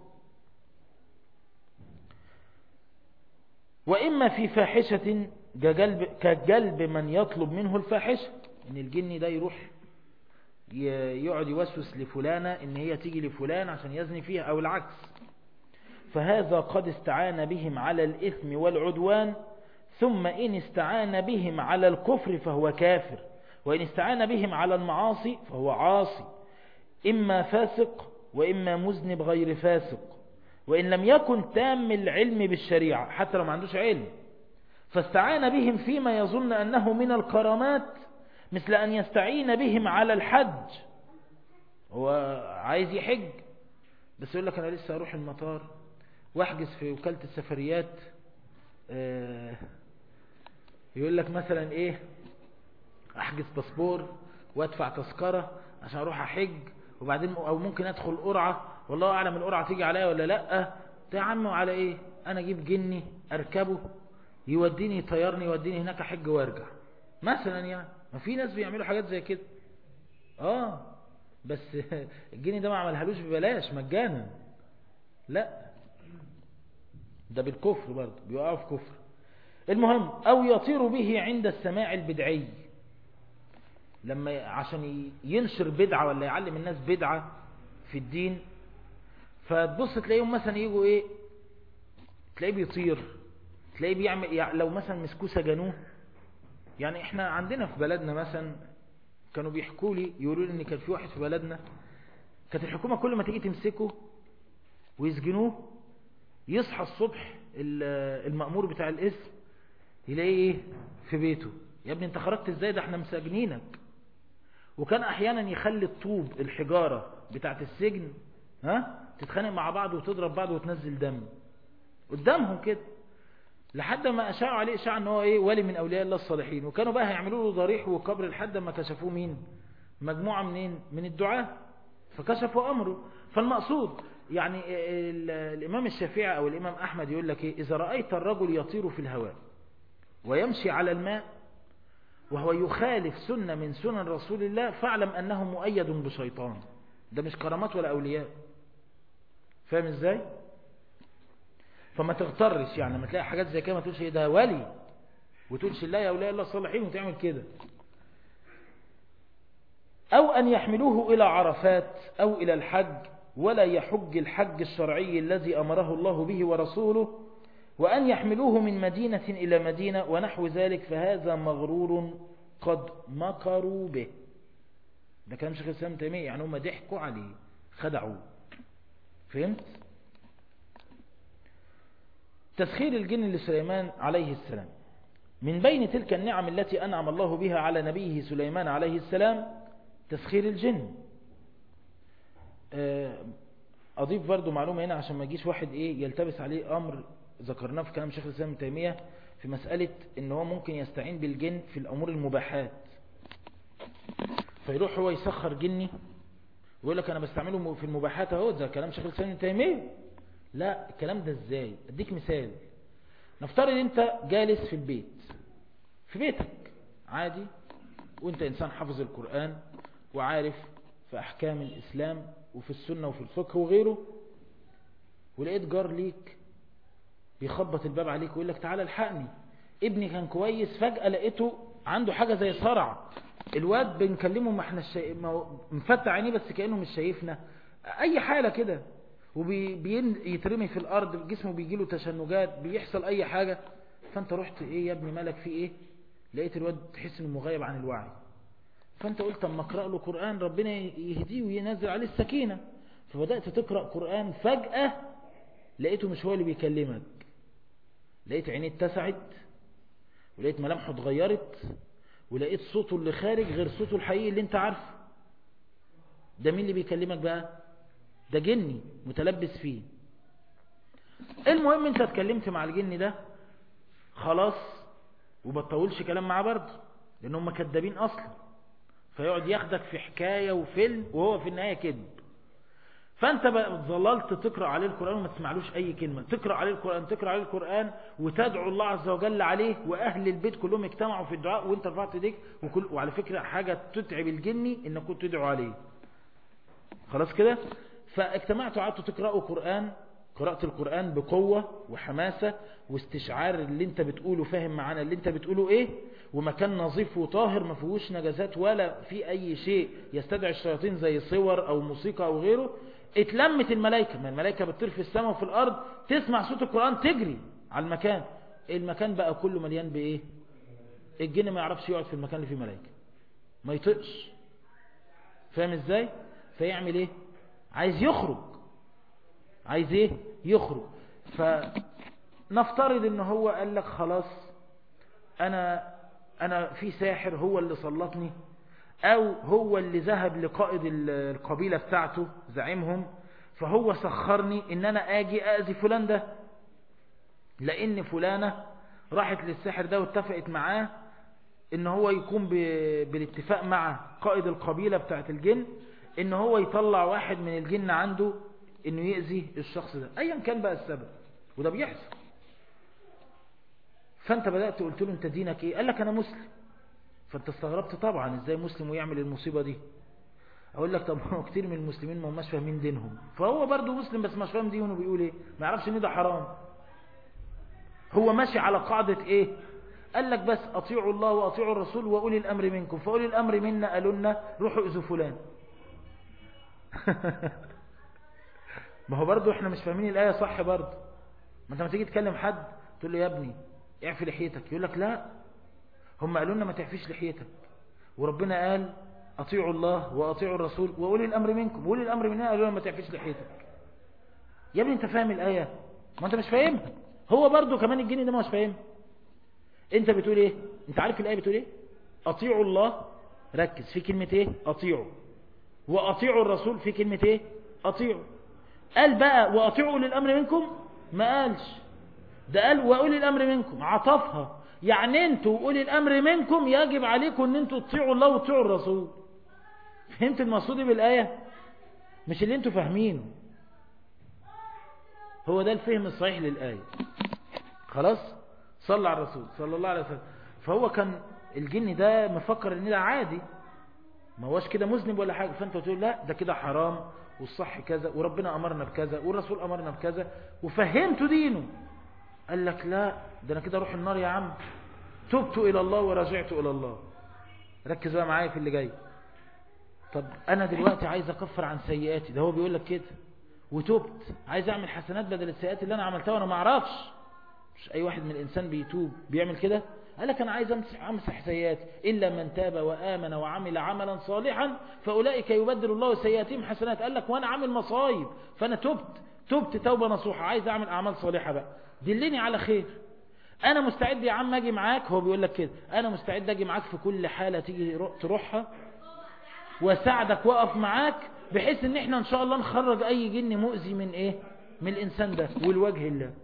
واما في فاحشة كجلب, كجلب من يطلب منه الفاحشة ان الجن ده يروح يقعد يوسوس لفلانة ان هي تيجي لفلان عشان يزني فيها او العكس فهذا قد استعان بهم على الاثم والعدوان ثم إن استعان بهم على الكفر فهو كافر وإن استعان بهم على المعاصي فهو عاصي إما فاسق وإما مذنب غير فاسق وإن لم يكن تام العلم بالشريعة حتى لو ما عندوش علم فاستعان بهم فيما يظن أنه من الكرامات مثل أن يستعين بهم على الحج هو عايز يحج بس يقول لك أنا لسه أروح المطار واحجز في وكالة السفريات آه يقول لك مثلا ايه احجز باسبور وادفع تذكرة عشان اروح احج وبعدين او ممكن ادخل قرعة والله اعلم القرعة تيجي عليا ولا لا يا عم على ايه انا اجيب جني اركبه يوديني يطيرني يوديني هناك احج وارجع مثلا يعني ما في ناس بيعملوا حاجات زي كده اه بس الجني ده ما عملهالوش ببلاش مجانا لا ده بالكفر برضه بيقعوا في كفر المهم او يطير به عند السماع البدعي لما عشان ينشر بدعة ولا يعلم الناس بدعة في الدين فتبص تلاقيهم مثلا يجوا ايه تلاقيه بيطير تلاقيه بيعمل يعني لو مثلا مسكوه سجنوه يعني احنا عندنا في بلدنا مثلا كانوا بيحكوا لي يقولوا لي ان كان في واحد في بلدنا كانت الحكومة كل ما تيجي تمسكه ويسجنوه يصحى الصبح المأمور بتاع الاسم يلاقيه ايه في بيته يا ابني انت خرجت ازاي ده احنا مساجنينك وكان احيانا يخلي الطوب الحجارة بتاعت السجن ها تتخانق مع بعض وتضرب بعض وتنزل دم قدامهم كده لحد ما اشاعوا عليه اشاعة ان هو ايه ولي من اولياء الله الصالحين وكانوا بقى هيعملوا له ضريح وقبر لحد ما كشفوه مين مجموعة منين من الدعاة فكشفوا امره فالمقصود يعني الامام الشافعي او الامام احمد يقول لك ايه اذا رأيت الرجل يطير في الهواء ويمشي على الماء وهو يخالف سنة من سنن رسول الله فاعلم أنه مؤيد بشيطان ده مش كرامات ولا أولياء فاهم ازاي فما تغترش يعني ما تلاقي حاجات زي كده ما تقولش ايه ده ولي وتقولش لا يا أولياء الله الصالحين وتعمل كده أو أن يحملوه إلى عرفات أو إلى الحج ولا يحج الحج الشرعي الذي أمره الله به ورسوله وأن يحملوه من مدينة إلى مدينة ونحو ذلك فهذا مغرور قد مكروا به ده كلام شيخ الإسلام تيمية يعني هم ضحكوا عليه خدعوه فهمت تسخير الجن لسليمان عليه السلام من بين تلك النعم التي أنعم الله بها على نبيه سليمان عليه السلام تسخير الجن أضيف برضو معلومة هنا عشان ما يجيش واحد إيه يلتبس عليه أمر ذكرناه في كلام شيخ الإسلام ابن تيمية في مسألة ان هو ممكن يستعين بالجن في الأمور المباحات فيروح هو يسخر جني ويقول لك أنا بستعمله في المباحات اهو ده كلام شيخ الإسلام ابن تيمية لا الكلام ده ازاي اديك مثال نفترض انت جالس في البيت في بيتك عادي وانت انسان حافظ القرآن وعارف في احكام الاسلام وفي السنة وفي الفقه وغيره ولقيت جار ليك بيخبط الباب عليك ويقول لك تعالى الحقني ابني كان كويس فجأة لقيته عنده حاجة زي صرع الواد بنكلمه ما احنا الشي... ما مفتح عينيه بس كأنه مش شايفنا اي حالة كده وبيترمي في الارض جسمه بيجي له تشنجات بيحصل اي حاجة فانت رحت ايه يا ابني مالك في ايه لقيت الواد تحس انه مغيب عن الوعي فانت قلت اما اقرأ له قرآن ربنا يهديه وينزل عليه السكينة فبدأت تقرأ قرآن فجأة لقيته مش هو اللي بيكلمك لقيت عينيه اتسعت ولقيت ملامحه اتغيرت ولقيت صوته اللي خارج غير صوته الحقيقي اللي انت عارفه ده مين اللي بيكلمك بقى ده جني متلبس فيه المهم انت اتكلمت مع الجن ده خلاص وبتطولش كلام معاه برضه لان هم كدابين اصلا فيقعد ياخدك في حكاية وفيلم وهو في النهاية كذب فانت بقى ظللت تقرأ عليه القرآن وما تسمعلوش اي كلمة تقرأ عليه القرآن تقرأ عليه القرآن وتدعو الله عز وجل عليه واهل البيت كلهم اجتمعوا في الدعاء وانت رفعت ايديك وكل وعلى فكرة حاجة تتعب الجني انك كنت تدعو عليه خلاص كده فاجتمعتوا قعدتوا تقرأوا قرآن قرأت القرآن بقوة وحماسة واستشعار اللي انت بتقوله فاهم معانا اللي انت بتقوله ايه ومكان نظيف وطاهر ما فيهوش نجاسات ولا في اي شيء يستدعي الشياطين زي صور او موسيقى او غيره اتلمت الملائكة ما الملائكة بتطير في السماء وفي الارض تسمع صوت القرآن تجري على المكان المكان بقى كله مليان بايه الجن ما يعرفش يقعد في المكان اللي فيه ملائكة ما يطقش فاهم ازاي فيعمل ايه عايز يخرج عايز ايه يخرج فنفترض ان هو قال لك خلاص انا انا في ساحر هو اللي سلطني او هو اللي ذهب لقائد القبيلة بتاعته زعيمهم فهو سخرني ان انا اجي اذي فلان ده لان فلانة راحت للساحر ده واتفقت معاه ان هو يكون بالاتفاق مع قائد القبيلة بتاعت الجن ان هو يطلع واحد من الجن عنده انه يأذي الشخص ده ايا كان بقى السبب وده بيحصل فانت بدأت قلت له انت دينك ايه قال لك انا مسلم فانت استغربت طبعا ازاي مسلم ويعمل المصيبة دي اقول لك طب هو كتير من المسلمين ما هماش فاهمين دينهم فهو برضه مسلم بس مش فاهم دينه بيقول ايه ما يعرفش ان ده حرام هو ماشي على قاعدة ايه قال لك بس اطيعوا الله واطيعوا الرسول واولي الامر منكم فاولي الامر منا قالوا لنا روحوا اذوا فلان ما هو برضه احنا مش فاهمين الايه صح برضه ما انت ما تيجي تكلم حد تقول له يا ابني اعفي لحيتك يقول لك لا هم قالوا لنا ما تعفيش لحيتك وربنا قال اطيعوا الله واطيعوا الرسول واولي الامر منكم واولي الامر مننا قالوا لنا ما تعفيش لحيتك يا ابني انت فاهم الايه ما انت مش فاهمها هو برضه كمان الجن ده مش فاهم انت بتقول ايه انت عارف الايه بتقول ايه اطيعوا الله ركز في كلمه ايه اطيعوا واطيعوا الرسول في كلمه ايه اطيعوا قال بقى واطيعوا اولي الامر منكم ما قالش ده قال واولي الامر منكم عطفها يعني انتوا اولي الامر منكم يجب عليكم ان انتوا تطيعوا الله وتطيعوا الرسول فهمت المقصود بالايه مش اللي انتوا فاهمينه هو ده الفهم الصحيح للايه خلاص صلى على الرسول صلى الله عليه وسلم فهو كان الجن ده مفكر ان ده عادي ما هوش كده مذنب ولا حاجه فانت تقول لا ده كده حرام والصح كذا وربنا امرنا بكذا والرسول امرنا بكذا وفهمته دينه قال لك لا ده انا كده اروح النار يا عم تبت الى الله ورجعت الى الله ركز بقى معايا في اللي جاي طب انا دلوقتي عايز اكفر عن سيئاتي ده هو بيقول لك كده وتبت عايز اعمل حسنات بدل السيئات اللي انا عملتها وانا ما اعرفش مش اي واحد من الانسان بيتوب بيعمل كده قال لك انا عايز امسح امسح سيئاتي الا من تاب وامن وعمل عملا صالحا فاولئك يبدل الله سيئاتهم حسنات قال لك وانا عامل مصايب فانا تبت تبت توبه نصوحه عايز اعمل اعمال صالحه بقى دلني على خير انا مستعد يا عم اجي معاك هو بيقول لك كده انا مستعد اجي معاك في كل حاله تيجي تروحها واساعدك واقف معاك بحيث ان احنا ان شاء الله نخرج اي جن مؤذي من ايه من الانسان ده والوجه الله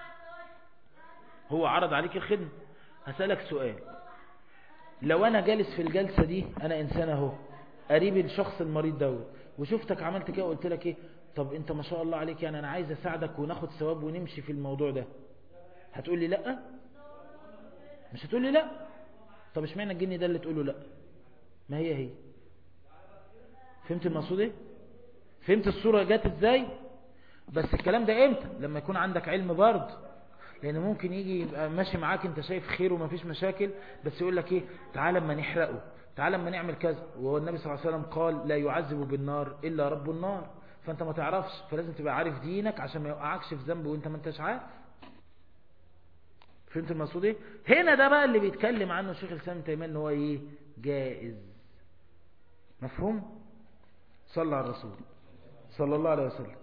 هو عرض عليك الخدمه هسألك سؤال لو انا جالس في الجلسة دي انا انسان اهو قريب الشخص المريض دوت وشفتك عملت كده وقلت لك ايه طب انت ما شاء الله عليك يعني انا عايز اساعدك وناخد ثواب ونمشي في الموضوع ده هتقول لي لا مش هتقول لي لا طب اشمعنى الجن ده اللي تقول له لا ما هي هي فهمت المقصود ايه فهمت الصورة جت ازاي بس الكلام ده امتى لما يكون عندك علم برضه لان ممكن يجي يبقى ماشي معاك انت شايف خير ومفيش مشاكل بس يقول لك ايه تعال اما نحرقه تعال اما نعمل كذا وهو النبي صلى الله عليه وسلم قال لا يعذب بالنار الا رب النار فانت ما تعرفش فلازم تبقى عارف دينك عشان ما يوقعكش في ذنب وانت ما انتش عارف فهمت المقصود ايه هنا ده بقى اللي بيتكلم عنه الشيخ الاسلام تيميه ان هو ايه جائز مفهوم صلى على الرسول صلى الله عليه وسلم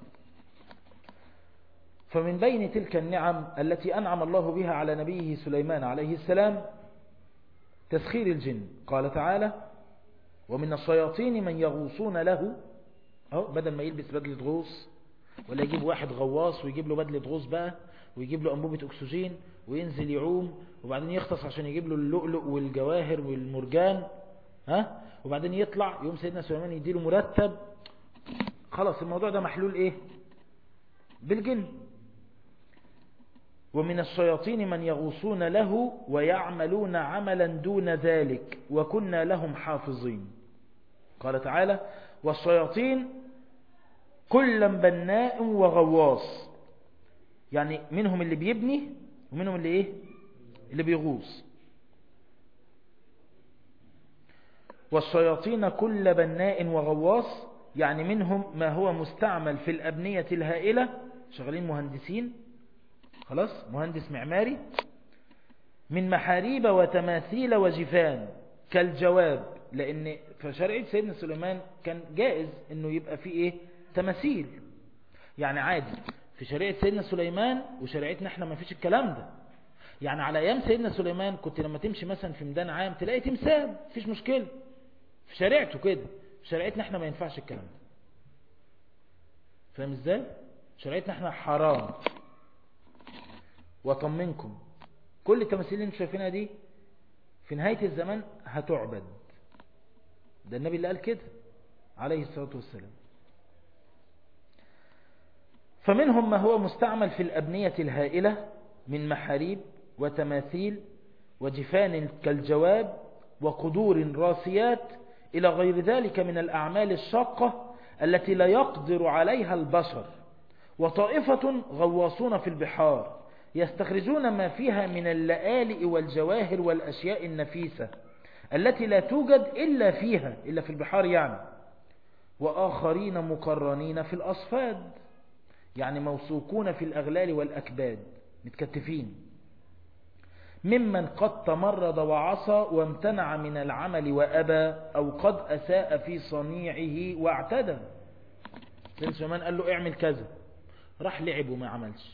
فمن بين تلك النعم التي أنعم الله بها على نبيه سليمان عليه السلام تسخير الجن قال تعالى ومن الشياطين من يغوصون له أو بدل ما يلبس بدلة غوص ولا يجيب واحد غواص ويجيب له بدلة غوص بقى ويجيب له أنبوبة أكسجين وينزل يعوم وبعدين يختص عشان يجيب له اللؤلؤ والجواهر والمرجان ها وبعدين يطلع يوم سيدنا سليمان يديله مرتب خلاص الموضوع ده محلول ايه بالجن ومن الشياطين من يغوصون له ويعملون عملا دون ذلك وكنا لهم حافظين قال تعالى والشياطين كلا بناء وغواص يعني منهم اللي بيبني ومنهم اللي ايه اللي بيغوص والشياطين كل بناء وغواص يعني منهم ما هو مستعمل في الأبنية الهائلة شغالين مهندسين خلاص مهندس معماري من محاريب وتماثيل وجفان كالجواب لأن في شريعة سيدنا سليمان كان جائز أنه يبقى فيه إيه تماثيل يعني عادي في شريعة سيدنا سليمان وشريعتنا احنا ما فيش الكلام ده يعني على أيام سيدنا سليمان كنت لما تمشي مثلا في ميدان عام تلاقي تمثال مفيش مشكلة في شريعته كده في شريعتنا احنا ما ينفعش الكلام ده فاهم ازاي شريعتنا احنا حرام وطمنكم كل التماثيل اللي انتم شايفينها دي في نهاية الزمان هتعبد ده النبي اللي قال كده عليه الصلاة والسلام فمنهم ما هو مستعمل في الأبنية الهائلة من محاريب وتماثيل وجفان كالجواب وقدور راسيات إلى غير ذلك من الأعمال الشاقة التي لا يقدر عليها البشر وطائفة غواصون في البحار يستخرجون ما فيها من اللآلئ والجواهر والأشياء النفيسة التي لا توجد إلا فيها إلا في البحار يعني وآخرين مقرنين في الأصفاد يعني موثوقون في الأغلال والأكباد متكتفين ممن قد تمرد وعصى وامتنع من العمل وأبى أو قد أساء في صنيعه واعتدى سيدنا سليمان قال له اعمل كذا راح لعب وما عملش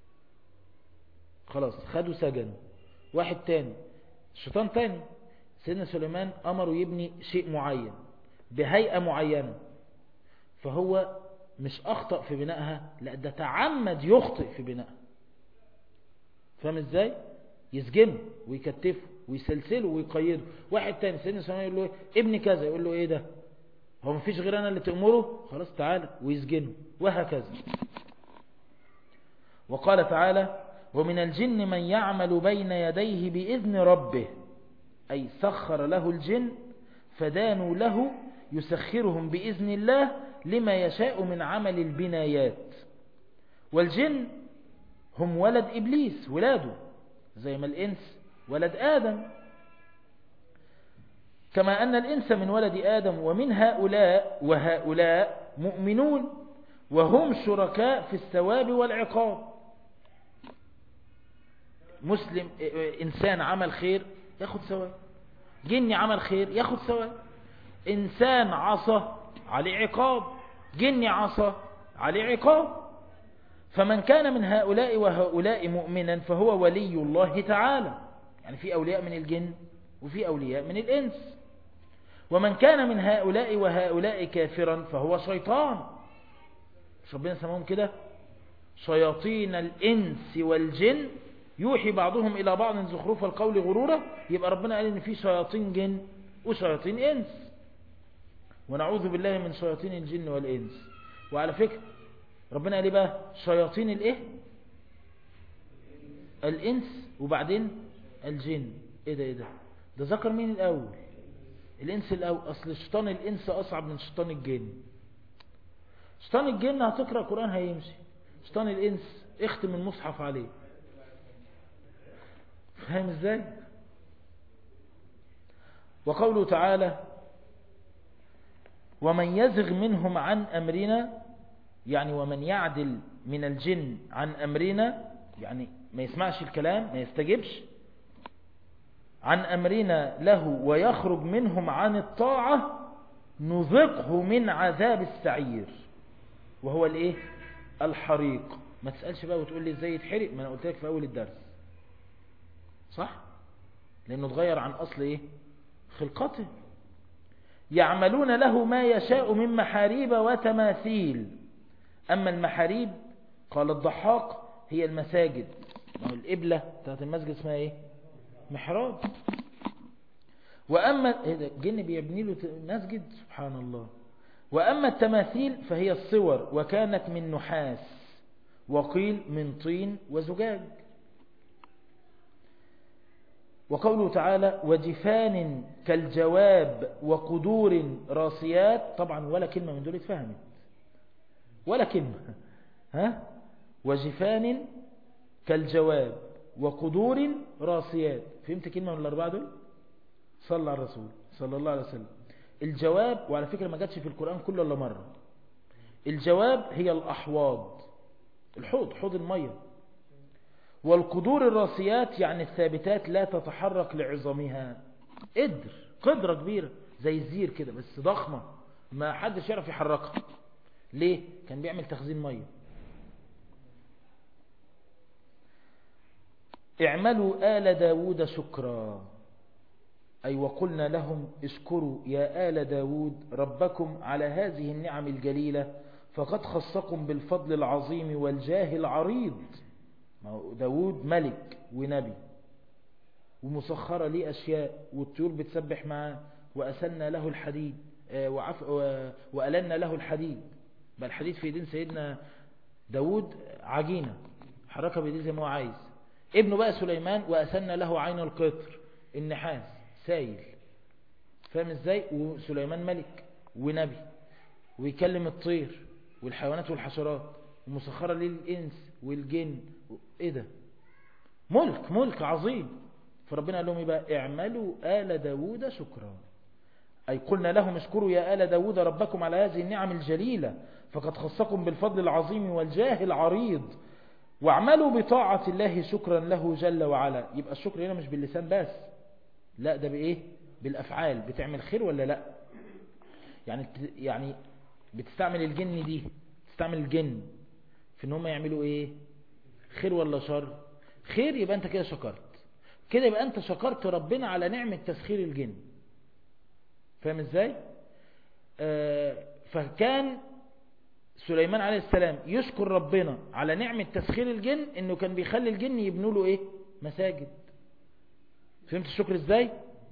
خلاص خدوا سجن واحد تاني الشيطان تاني سيدنا سليمان أمره يبني شيء معين بهيئة معينة فهو مش أخطأ في بنائها لا ده تعمد يخطئ في بنائها فاهم ازاي يسجنه ويكتفه ويسلسله ويقيده واحد تاني سيدنا سليمان يقول له ايه ابني كذا يقول له ايه ده هو مفيش غير انا اللي تأمره خلاص تعالى ويسجنه وهكذا وقال تعالى ومن الجن من يعمل بين يديه بإذن ربه أي سخر له الجن فدانوا له يسخرهم بإذن الله لما يشاء من عمل البنايات والجن هم ولد إبليس ولاده زي ما الإنس ولد آدم كما أن الإنس من ولد آدم ومن هؤلاء وهؤلاء مؤمنون وهم شركاء في الثواب والعقاب مسلم إنسان عمل خير ياخد ثواب جني عمل خير ياخد ثواب إنسان عصى عليه عقاب جني عصى عليه عقاب فمن كان من هؤلاء وهؤلاء مؤمنا فهو ولي الله تعالى يعني في أولياء من الجن وفي أولياء من الإنس ومن كان من هؤلاء وهؤلاء كافرا فهو شيطان مش ربنا سماهم كده شياطين الإنس والجن يوحي بعضهم إلى بعض زخرف القول غرورا يبقى ربنا قال إن في شياطين جن وشياطين إنس ونعوذ بالله من شياطين الجن والإنس وعلى فكرة ربنا قال بقى شياطين الإيه الإنس وبعدين الجن إيه ده إيه ده ده ذكر مين الأول الإنس الأول أصل شيطان الإنس أصعب من شيطان الجن شيطان الجن هتقرأ القرآن هيمشي شيطان الإنس اختم المصحف عليه فاهم ازاي وقوله تعالى ومن يزغ منهم عن أمرنا يعني ومن يعدل من الجن عن أمرنا يعني ما يسمعش الكلام ما يستجبش عن أمرنا له ويخرج منهم عن الطاعة نذقه من عذاب السعير وهو الايه الحريق ما تسألش بقى وتقول لي ازاي يتحرق ما انا قلت لك في اول الدرس صح لانه اتغير عن اصل ايه خلقته يعملون له ما يشاء من محاريب وتماثيل اما المحاريب قال الضحاك هي المساجد ما هو القبلة بتاعت المسجد اسمها ايه محراب واما ايه ده الجن بيبني له مسجد سبحان الله واما التماثيل فهي الصور وكانت من نحاس وقيل من طين وزجاج وقوله تعالى وجفان كالجواب وقدور راسيات طبعا ولا كلمة من دول اتفهمت ولا كلمة ها وجفان كالجواب وقدور راسيات فهمت كلمة من الأربعة دول صلى على الرسول صلى الله عليه وسلم الجواب وعلى فكرة ما جاتش في القرآن كله إلا مرة الجواب هي الأحواض الحوض حوض المية والقدور الراسيات يعني الثابتات لا تتحرك لعظمها قدر قدرة كبيرة زي الزير كده بس ضخمة ما حدش يعرف يحركها ليه كان بيعمل تخزين مية اعملوا آل داود شكرا أي وقلنا لهم اشكروا يا آل داود ربكم على هذه النعم الجليلة فقد خصكم بالفضل العظيم والجاه العريض داود ملك ونبي ومسخرة ليه أشياء والطيور بتسبح معاه وأسلنا له الحديد وعف وألنا له الحديد بل الحديد في يدين سيدنا داود عجينة حركها بيديه زي ما هو عايز ابنه بقى سليمان وأسلنا له عين القطر النحاس سايل فاهم ازاي وسليمان ملك ونبي ويكلم الطير والحيوانات والحشرات ومسخرة للإنس والجن ايه ده ملك ملك عظيم فربنا قال لهم ايه بقى اعملوا آل داود شكرا أي قلنا لهم اشكروا يا آل داود ربكم على هذه النعم الجليلة فقد خصكم بالفضل العظيم والجاه العريض واعملوا بطاعة الله شكرا له جل وعلا يبقى الشكر هنا مش باللسان بس لا ده بإيه بالأفعال بتعمل خير ولا لا يعني يعني بتستعمل الجن دي تستعمل الجن في ان هم يعملوا ايه خير ولا شر خير يبقى انت كده شكرت كده يبقى انت شكرت ربنا على نعمة تسخير الجن فاهم ازاي آه فكان سليمان عليه السلام يشكر ربنا على نعمة تسخير الجن انه كان بيخلي الجن يبنوا له ايه مساجد فهمت الشكر ازاي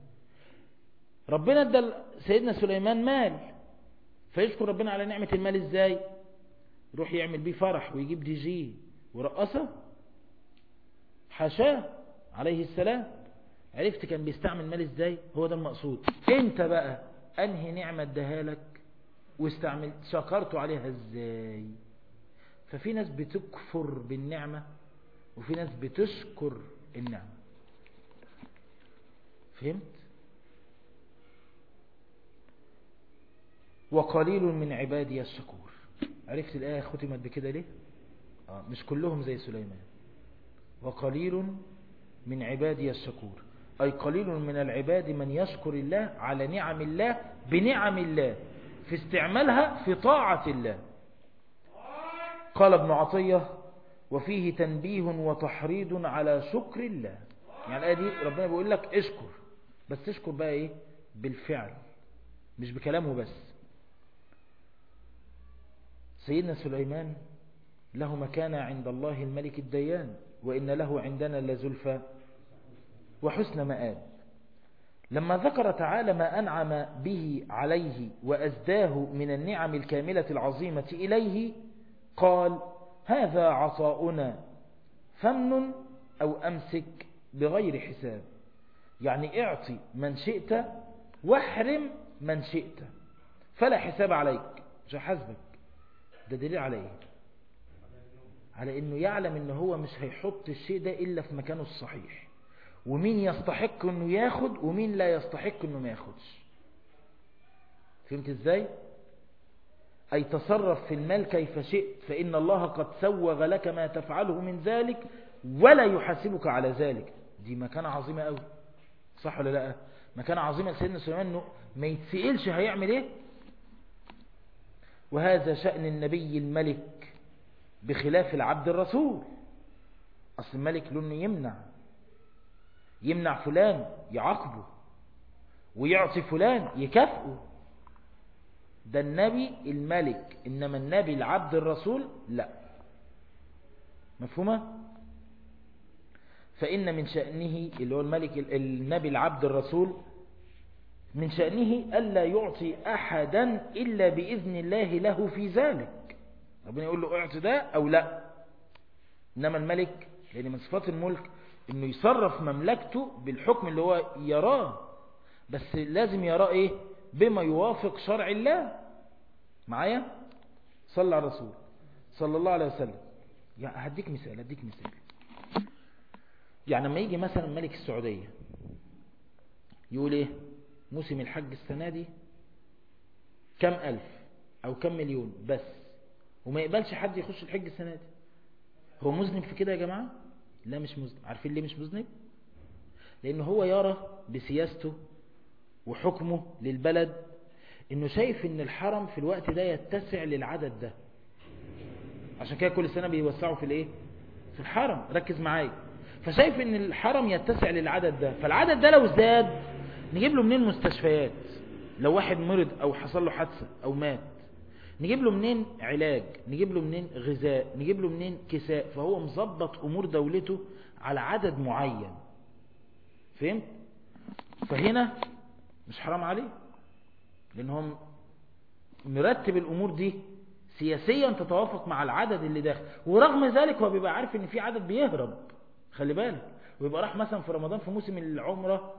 ربنا ادى سيدنا سليمان مال فيشكر ربنا على نعمة المال ازاي يروح يعمل بيه فرح ويجيب دي جي ورقصة حاشاه عليه السلام عرفت كان بيستعمل مال ازاي هو ده المقصود انت بقى انهي نعمة اداها لك واستعمل شكرته عليها ازاي ففي ناس بتكفر بالنعمة وفي ناس بتشكر النعمة فهمت وقليل من عبادي الشكور عرفت الآية ختمت بكده ليه آه مش كلهم زي سليمان وقليل من عبادي الشكور أي قليل من العباد من يشكر الله على نعم الله بنعم الله في استعمالها في طاعة الله قال ابن عطية وفيه تنبيه وتحريض على شكر الله يعني الآية دي ربنا بيقول لك اشكر بس اشكر بقى ايه بالفعل مش بكلامه بس سيدنا سليمان له مكانة عند الله الملك الديان وإن له عندنا لزلفى وحسن مآب لما ذكر تعالى ما أنعم به عليه وأزداه من النعم الكاملة العظيمة إليه قال هذا عطاؤنا فمن أو أمسك بغير حساب يعني اعطي من شئت واحرم من شئت فلا حساب عليك مش هحاسبك ده دليل على ايه على انه يعلم ان هو مش هيحط الشيء ده الا في مكانه الصحيح ومين يستحق انه ياخد ومين لا يستحق انه ما ياخدش فهمت ازاي اي تصرف في المال كيف شئت فان الله قد سوغ لك ما تفعله من ذلك ولا يحاسبك على ذلك دي مكانة عظيمة قوي صح ولا لا مكانة عظيمة لسيدنا سليمان انه ما يتسئلش هيعمل ايه وهذا شأن النبي الملك بخلاف العبد الرسول أصل الملك لأنه يمنع يمنع فلان يعاقبه ويعطي فلان يكافئه ده النبي الملك إنما النبي العبد الرسول لا مفهومة فإن من شأنه اللي هو الملك النبي العبد الرسول من شأنه ألا يعطي أحدا إلا بإذن الله له في ذلك ربنا يقول له اعطي ده أو لا إنما الملك لأن من صفات الملك إنه يصرف مملكته بالحكم اللي هو يراه بس لازم يراه إيه بما يوافق شرع الله معايا صلى على الرسول صلى الله عليه وسلم يعني هديك مثال هديك مثال يعني لما يجي مثلا ملك السعودية يقول ايه موسم الحج السنة دي كم ألف أو كم مليون بس وما يقبلش حد يخش الحج السنة دي هو مذنب في كده يا جماعة لا مش مذنب عارفين ليه مش مذنب لأنه هو يرى بسياسته وحكمه للبلد انه شايف ان الحرم في الوقت ده يتسع للعدد ده عشان كده كل سنة بيوسعوا في الايه في الحرم ركز معايا فشايف ان الحرم يتسع للعدد ده فالعدد ده لو زاد نجيب له منين مستشفيات لو واحد مرض او حصل له حادثة او مات نجيب له منين علاج نجيب له منين غذاء نجيب له منين كساء فهو مظبط امور دولته على عدد معين فهمت فهنا مش حرام عليه لان هم مرتب الامور دي سياسيا تتوافق مع العدد اللي داخل ورغم ذلك هو بيبقى عارف ان في عدد بيهرب خلي بالك ويبقى راح مثلا في رمضان في موسم العمرة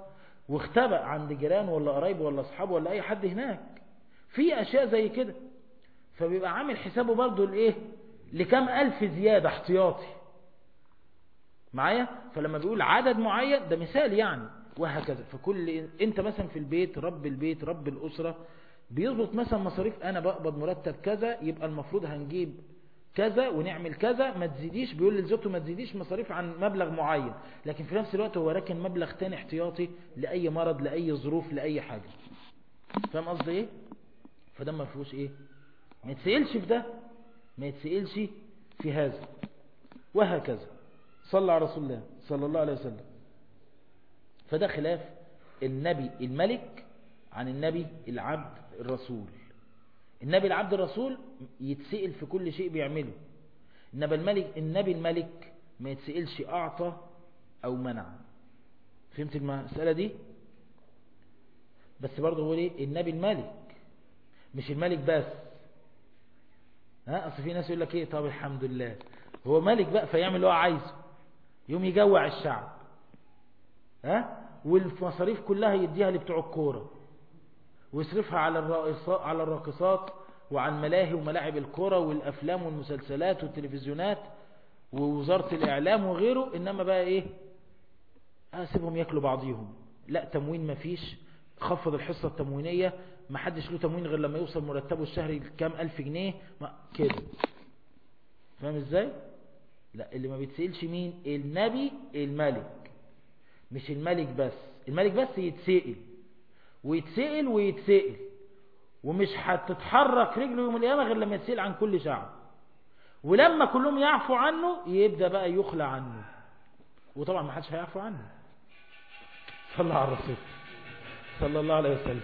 واختبأ عند جيرانه ولا قرايبه ولا اصحابه ولا اي حد هناك في اشياء زي كده فبيبقى عامل حسابه برضه لايه لكم الف زيادة احتياطي معايا فلما بيقول عدد معين ده مثال يعني وهكذا فكل انت مثلا في البيت رب البيت رب الاسرة بيظبط مثلا مصاريف انا بقبض مرتب كذا يبقى المفروض هنجيب كذا ونعمل كذا ما تزيديش بيقول لزوجته ما تزيديش مصاريف عن مبلغ معين لكن في نفس الوقت هو راكن مبلغ تاني احتياطي لأي مرض لأي ظروف لأي حاجة فاهم قصدي ايه فده ما فيهوش ايه ما يتسئلش في ده ما يتسئلش في هذا وهكذا صلى على رسول الله صلى الله عليه وسلم فده خلاف النبي الملك عن النبي العبد الرسول النبي العبد الرسول يتسئل في كل شيء بيعمله إنما الملك النبي الملك ما يتسئلش أعطى أو منع فهمت المسألة دي بس برضه هو ليه النبي الملك مش الملك بس ها أصل في ناس يقول لك إيه طب الحمد لله هو ملك بقى فيعمل اللي هو عايزه يوم يجوع الشعب ها والمصاريف كلها يديها لبتوع الكوره ويصرفها على الراقصات على الراقصات وعلى الملاهي وملاعب الكرة والأفلام والمسلسلات والتلفزيونات ووزارة الإعلام وغيره إنما بقى إيه أسيبهم يأكلوا بعضيهم لا تموين مفيش خفض الحصة التموينية ما حدش له تموين غير لما يوصل مرتبه الشهري كام ألف جنيه ما كده فاهم إزاي لا اللي ما بيتسئلش مين النبي الملك مش الملك بس الملك بس يتسئل ويتسئل ويتسئل ومش هتتحرك رجله يوم القيامة غير لما يتسئل عن كل شعب ولما كلهم يعفوا عنه يبدأ بقى يخلى عنه وطبعا ما حدش هيعفو عنه صلى على الرسول صلى الله عليه وسلم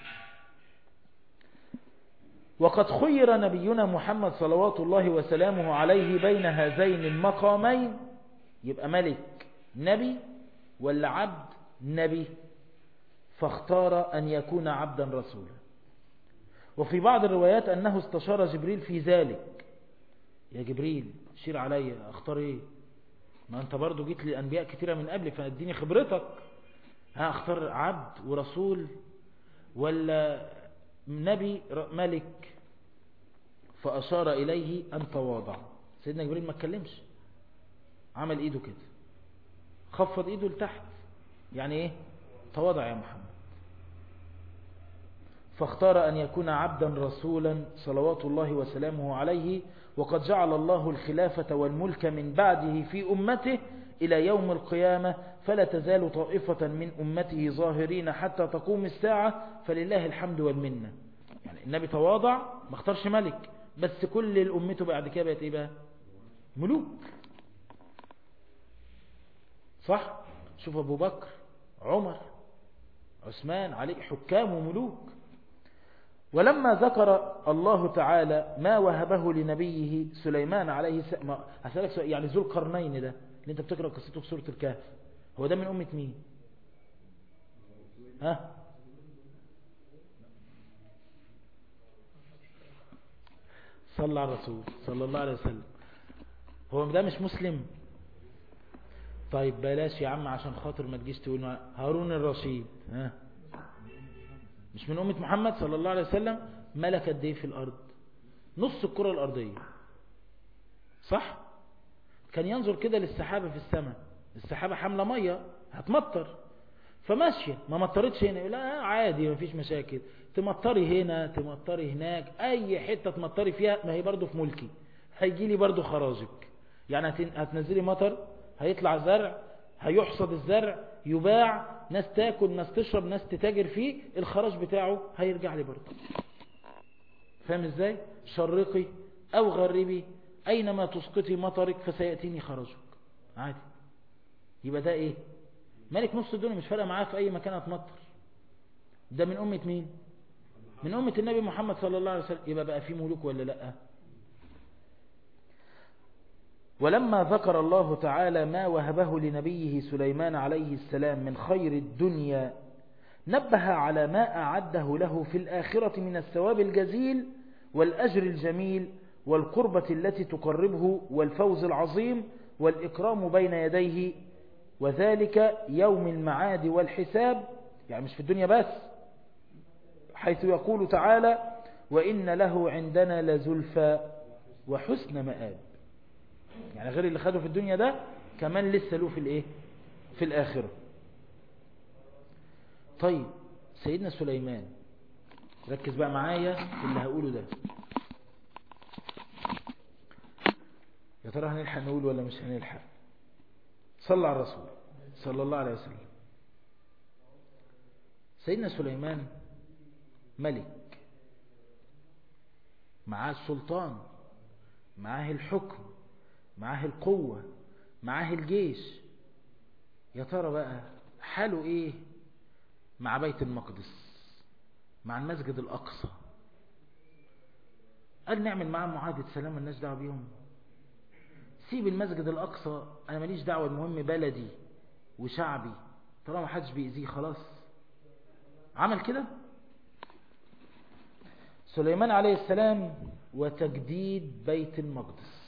وقد خير نبينا محمد صلوات الله وسلامه عليه بين هذين المقامين يبقى ملك نبي ولا عبد نبي فاختار أن يكون عبدا رسولا وفي بعض الروايات أنه استشار جبريل في ذلك يا جبريل شير علي اختار ايه ما انت برضو جيت لأنبياء كثيرة من قبل فاديني خبرتك ها اختار عبد ورسول ولا نبي ملك فأشار إليه أن تواضع سيدنا جبريل ما اتكلمش عمل ايده كده خفض ايده لتحت يعني ايه تواضع يا محمد فاختار أن يكون عبدا رسولا صلوات الله وسلامه عليه وقد جعل الله الخلافة والملك من بعده في أمته إلى يوم القيامة فلا تزال طائفة من أمته ظاهرين حتى تقوم الساعة فلله الحمد والمنة يعني النبي تواضع ما اختارش ملك بس كل الأمته بعد كده بقت إيه بقى ملوك صح شوف أبو بكر عمر عثمان علي حكام وملوك ولما ذكر الله تعالى ما وهبه لنبيه سليمان عليه السلام هسألك سؤال يعني ذو القرنين ده اللي انت بتقرأ قصته في سورة الكهف هو ده من أمة مين ها صلى على الرسول صلى الله عليه وسلم هو ده مش مسلم طيب بلاش يا عم عشان خاطر ما تجيش تقول هارون الرشيد ها مش من أمة محمد صلى الله عليه وسلم ملك قد ايه في الأرض نص الكرة الأرضية صح كان ينظر كده للسحابة في السماء السحابة حاملة مية هتمطر فماشية ما مطرتش هنا يقول لا عادي ما فيش مشاكل تمطري هنا تمطري هناك اي حتة تمطري فيها ما هي برضو في ملكي هيجي لي برضو خراجك يعني هتنزلي مطر هيطلع زرع هيحصد الزرع يباع ناس تاكل ناس تشرب ناس تتاجر فيه الخراج بتاعه هيرجع لي برضه فاهم ازاي شرقي او غربي اينما تسقطي مطرك فسيأتيني خرجك عادي يبقى ده ايه ملك نص الدنيا مش فارقه معاه في اي مكان هتمطر ده من امة مين من امة النبي محمد صلى الله عليه وسلم يبقى بقى في ملوك ولا لا ولما ذكر الله تعالى ما وهبه لنبيه سليمان عليه السلام من خير الدنيا نبه على ما أعده له في الآخرة من الثواب الجزيل والأجر الجميل والقربة التي تقربه والفوز العظيم والإكرام بين يديه وذلك يوم المعاد والحساب يعني مش في الدنيا بس حيث يقول تعالى وإن له عندنا لزلفى وحسن مآب يعني غير اللي خده في الدنيا ده كمان لسه له في الايه في الآخرة طيب سيدنا سليمان ركز بقى معايا في اللي هقوله ده يا ترى هنلحق نقول ولا مش هنلحق صلى على الرسول صلى الله عليه وسلم سيدنا سليمان ملك معاه السلطان معاه الحكم معاه القوة معاه الجيش يا ترى بقى حاله ايه مع بيت المقدس مع المسجد الأقصى قال نعمل معاه معاهدة سلام الناس دعوة بيهم سيب المسجد الأقصى أنا ماليش دعوة المهم بلدي وشعبي طالما حدش بيأذيه خلاص عمل كده سليمان عليه السلام وتجديد بيت المقدس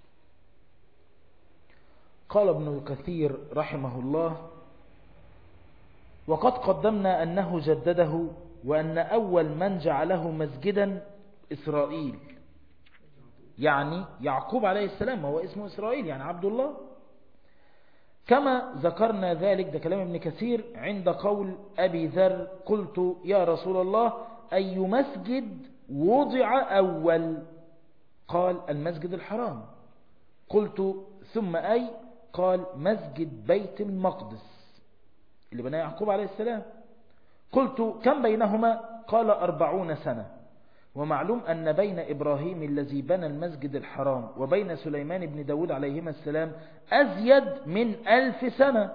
قال ابن كثير رحمه الله وقد قدمنا أنه جدده وأن أول من جعله مسجدا إسرائيل يعني يعقوب عليه السلام هو اسمه إسرائيل يعني عبد الله كما ذكرنا ذلك ده كلام ابن كثير عند قول أبي ذر قلت يا رسول الله أي مسجد وضع أول قال المسجد الحرام قلت ثم أي قال مسجد بيت المقدس اللي بناه يعقوب عليه السلام قلت كم بينهما قال أربعون سنة ومعلوم أن بين إبراهيم الذي بنى المسجد الحرام وبين سليمان بن داود عليهما السلام أزيد من ألف سنة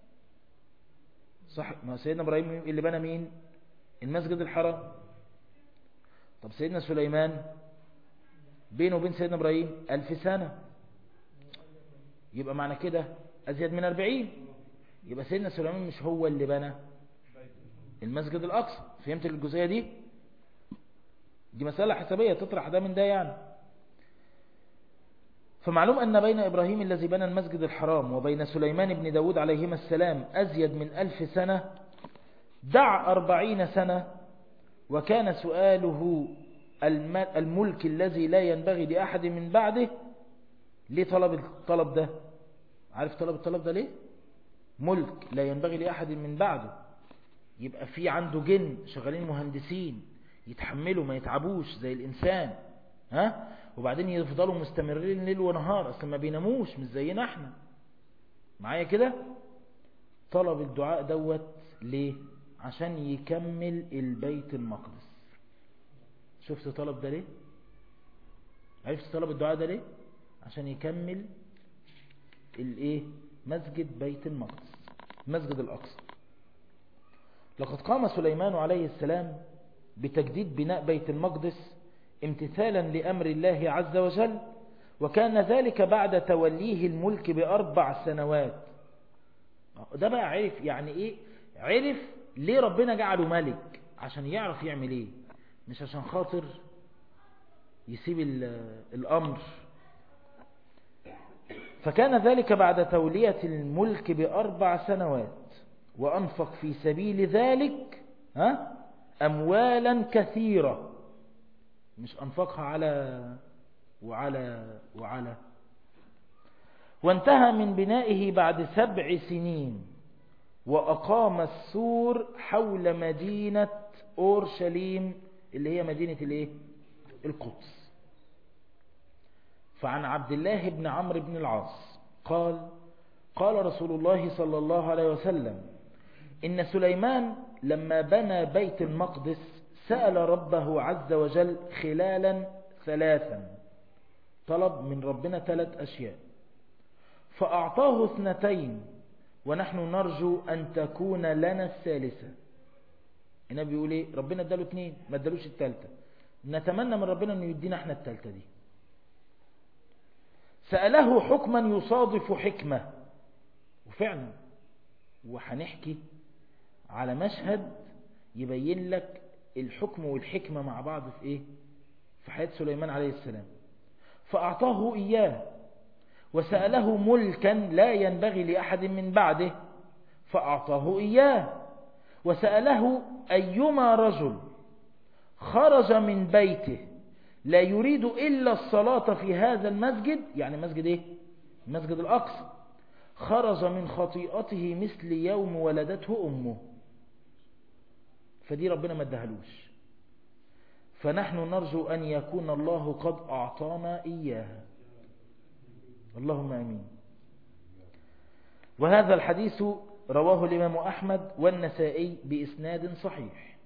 صح ما سيدنا إبراهيم اللي بنى مين المسجد الحرام طب سيدنا سليمان بينه وبين سيدنا إبراهيم ألف سنة يبقى معنى كده أزيد من أربعين يبقى سيدنا سليمان مش هو اللي بنى المسجد الأقصى فهمت الجزئية دي دي مسألة حسابية تطرح ده من ده يعني فمعلوم أن بين إبراهيم الذي بنى المسجد الحرام وبين سليمان بن داود عليهما السلام أزيد من ألف سنة دع أربعين سنة وكان سؤاله الملك الذي لا ينبغي لأحد من بعده ليه طلب الطلب ده عارف طلب الطلب ده ليه ملك لا ينبغي لأحد من بعده يبقى في عنده جن شغالين مهندسين يتحملوا ما يتعبوش زي الإنسان ها وبعدين يفضلوا مستمرين ليل ونهار أصلا ما بيناموش مش زينا احنا معايا كده طلب الدعاء دوت ليه عشان يكمل البيت المقدس شفت طلب ده ليه عرفت طلب الدعاء ده ليه عشان يكمل الايه مسجد بيت المقدس مسجد الأقصى لقد قام سليمان عليه السلام بتجديد بناء بيت المقدس امتثالا لأمر الله عز وجل وكان ذلك بعد توليه الملك بأربع سنوات ده بقى عرف يعني ايه عرف ليه ربنا جعله ملك عشان يعرف يعمل ايه مش عشان خاطر يسيب الأمر فكان ذلك بعد تولية الملك بأربع سنوات وأنفق في سبيل ذلك ها أموالا كثيرة مش أنفقها على وعلى وعلى وانتهى من بنائه بعد سبع سنين وأقام السور حول مدينة أورشليم اللي هي مدينة الايه القدس فعن عبد الله بن عمرو بن العاص قال قال رسول الله صلى الله عليه وسلم إن سليمان لما بنى بيت المقدس سأل ربه عز وجل خلالا ثلاثا طلب من ربنا ثلاث أشياء فأعطاه اثنتين ونحن نرجو أن تكون لنا الثالثة النبي بيقول ايه ربنا اداله اثنين ما ادالوش الثالثة نتمنى من ربنا انه يدينا احنا الثالثة دي سأله حكما يصادف حكمة وفعلا وهنحكي على مشهد يبين لك الحكم والحكمة مع بعض في ايه في حياة سليمان عليه السلام فأعطاه إياه وسأله ملكا لا ينبغي لأحد من بعده فأعطاه إياه وسأله أيما رجل خرج من بيته لا يريد إلا الصلاة في هذا المسجد يعني مسجد إيه؟ المسجد الأقصى خرج من خطيئته مثل يوم ولدته أمه فدي ربنا ما ادهلوش فنحن نرجو أن يكون الله قد أعطانا إياها اللهم أمين وهذا الحديث رواه الإمام أحمد والنسائي بإسناد صحيح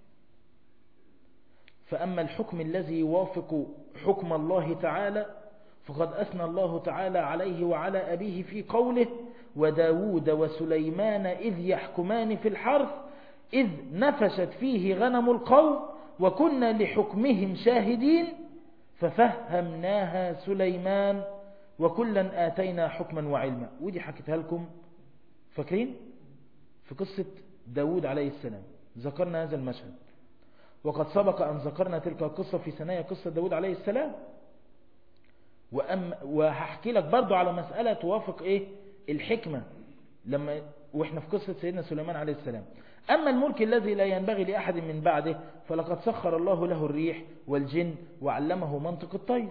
فأما الحكم الذي يوافق حكم الله تعالى فقد أثنى الله تعالى عليه وعلى أبيه في قوله وداود وسليمان إذ يحكمان في الحرث إذ نفشت فيه غنم القوم وكنا لحكمهم شاهدين ففهمناها سليمان وكلا آتينا حكما وعلما ودي حكيتها لكم فاكرين في قصة داود عليه السلام ذكرنا هذا المشهد وقد سبق أن ذكرنا تلك القصة في ثنايا قصة داود عليه السلام وأم وهحكي لك برضو على مسألة توافق إيه الحكمة لما وإحنا في قصة سيدنا سليمان عليه السلام أما الملك الذي لا ينبغي لأحد من بعده فلقد سخر الله له الريح والجن وعلمه منطق الطير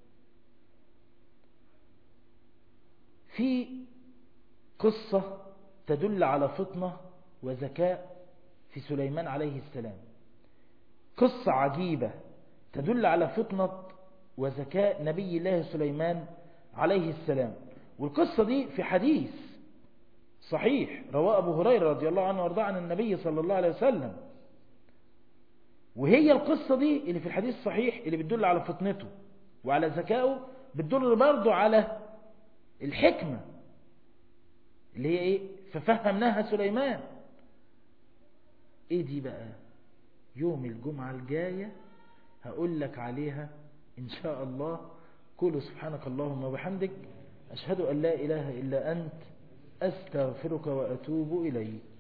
في قصة تدل على فطنة وذكاء في سليمان عليه السلام قصة عجيبة تدل على فطنة وذكاء نبي الله سليمان عليه السلام والقصة دي في حديث صحيح رواه أبو هريرة رضي الله عنه وارضاه عن النبي صلى الله عليه وسلم وهي القصة دي اللي في الحديث الصحيح اللي بتدل على فطنته وعلى ذكائه بتدل برضه على الحكمة اللي هي ايه ففهمناها سليمان ايه دي بقى يوم الجمعة الجاية هقول لك عليها ان شاء الله قولوا سبحانك اللهم وبحمدك أشهد أن لا إله إلا أنت أستغفرك وأتوب إليك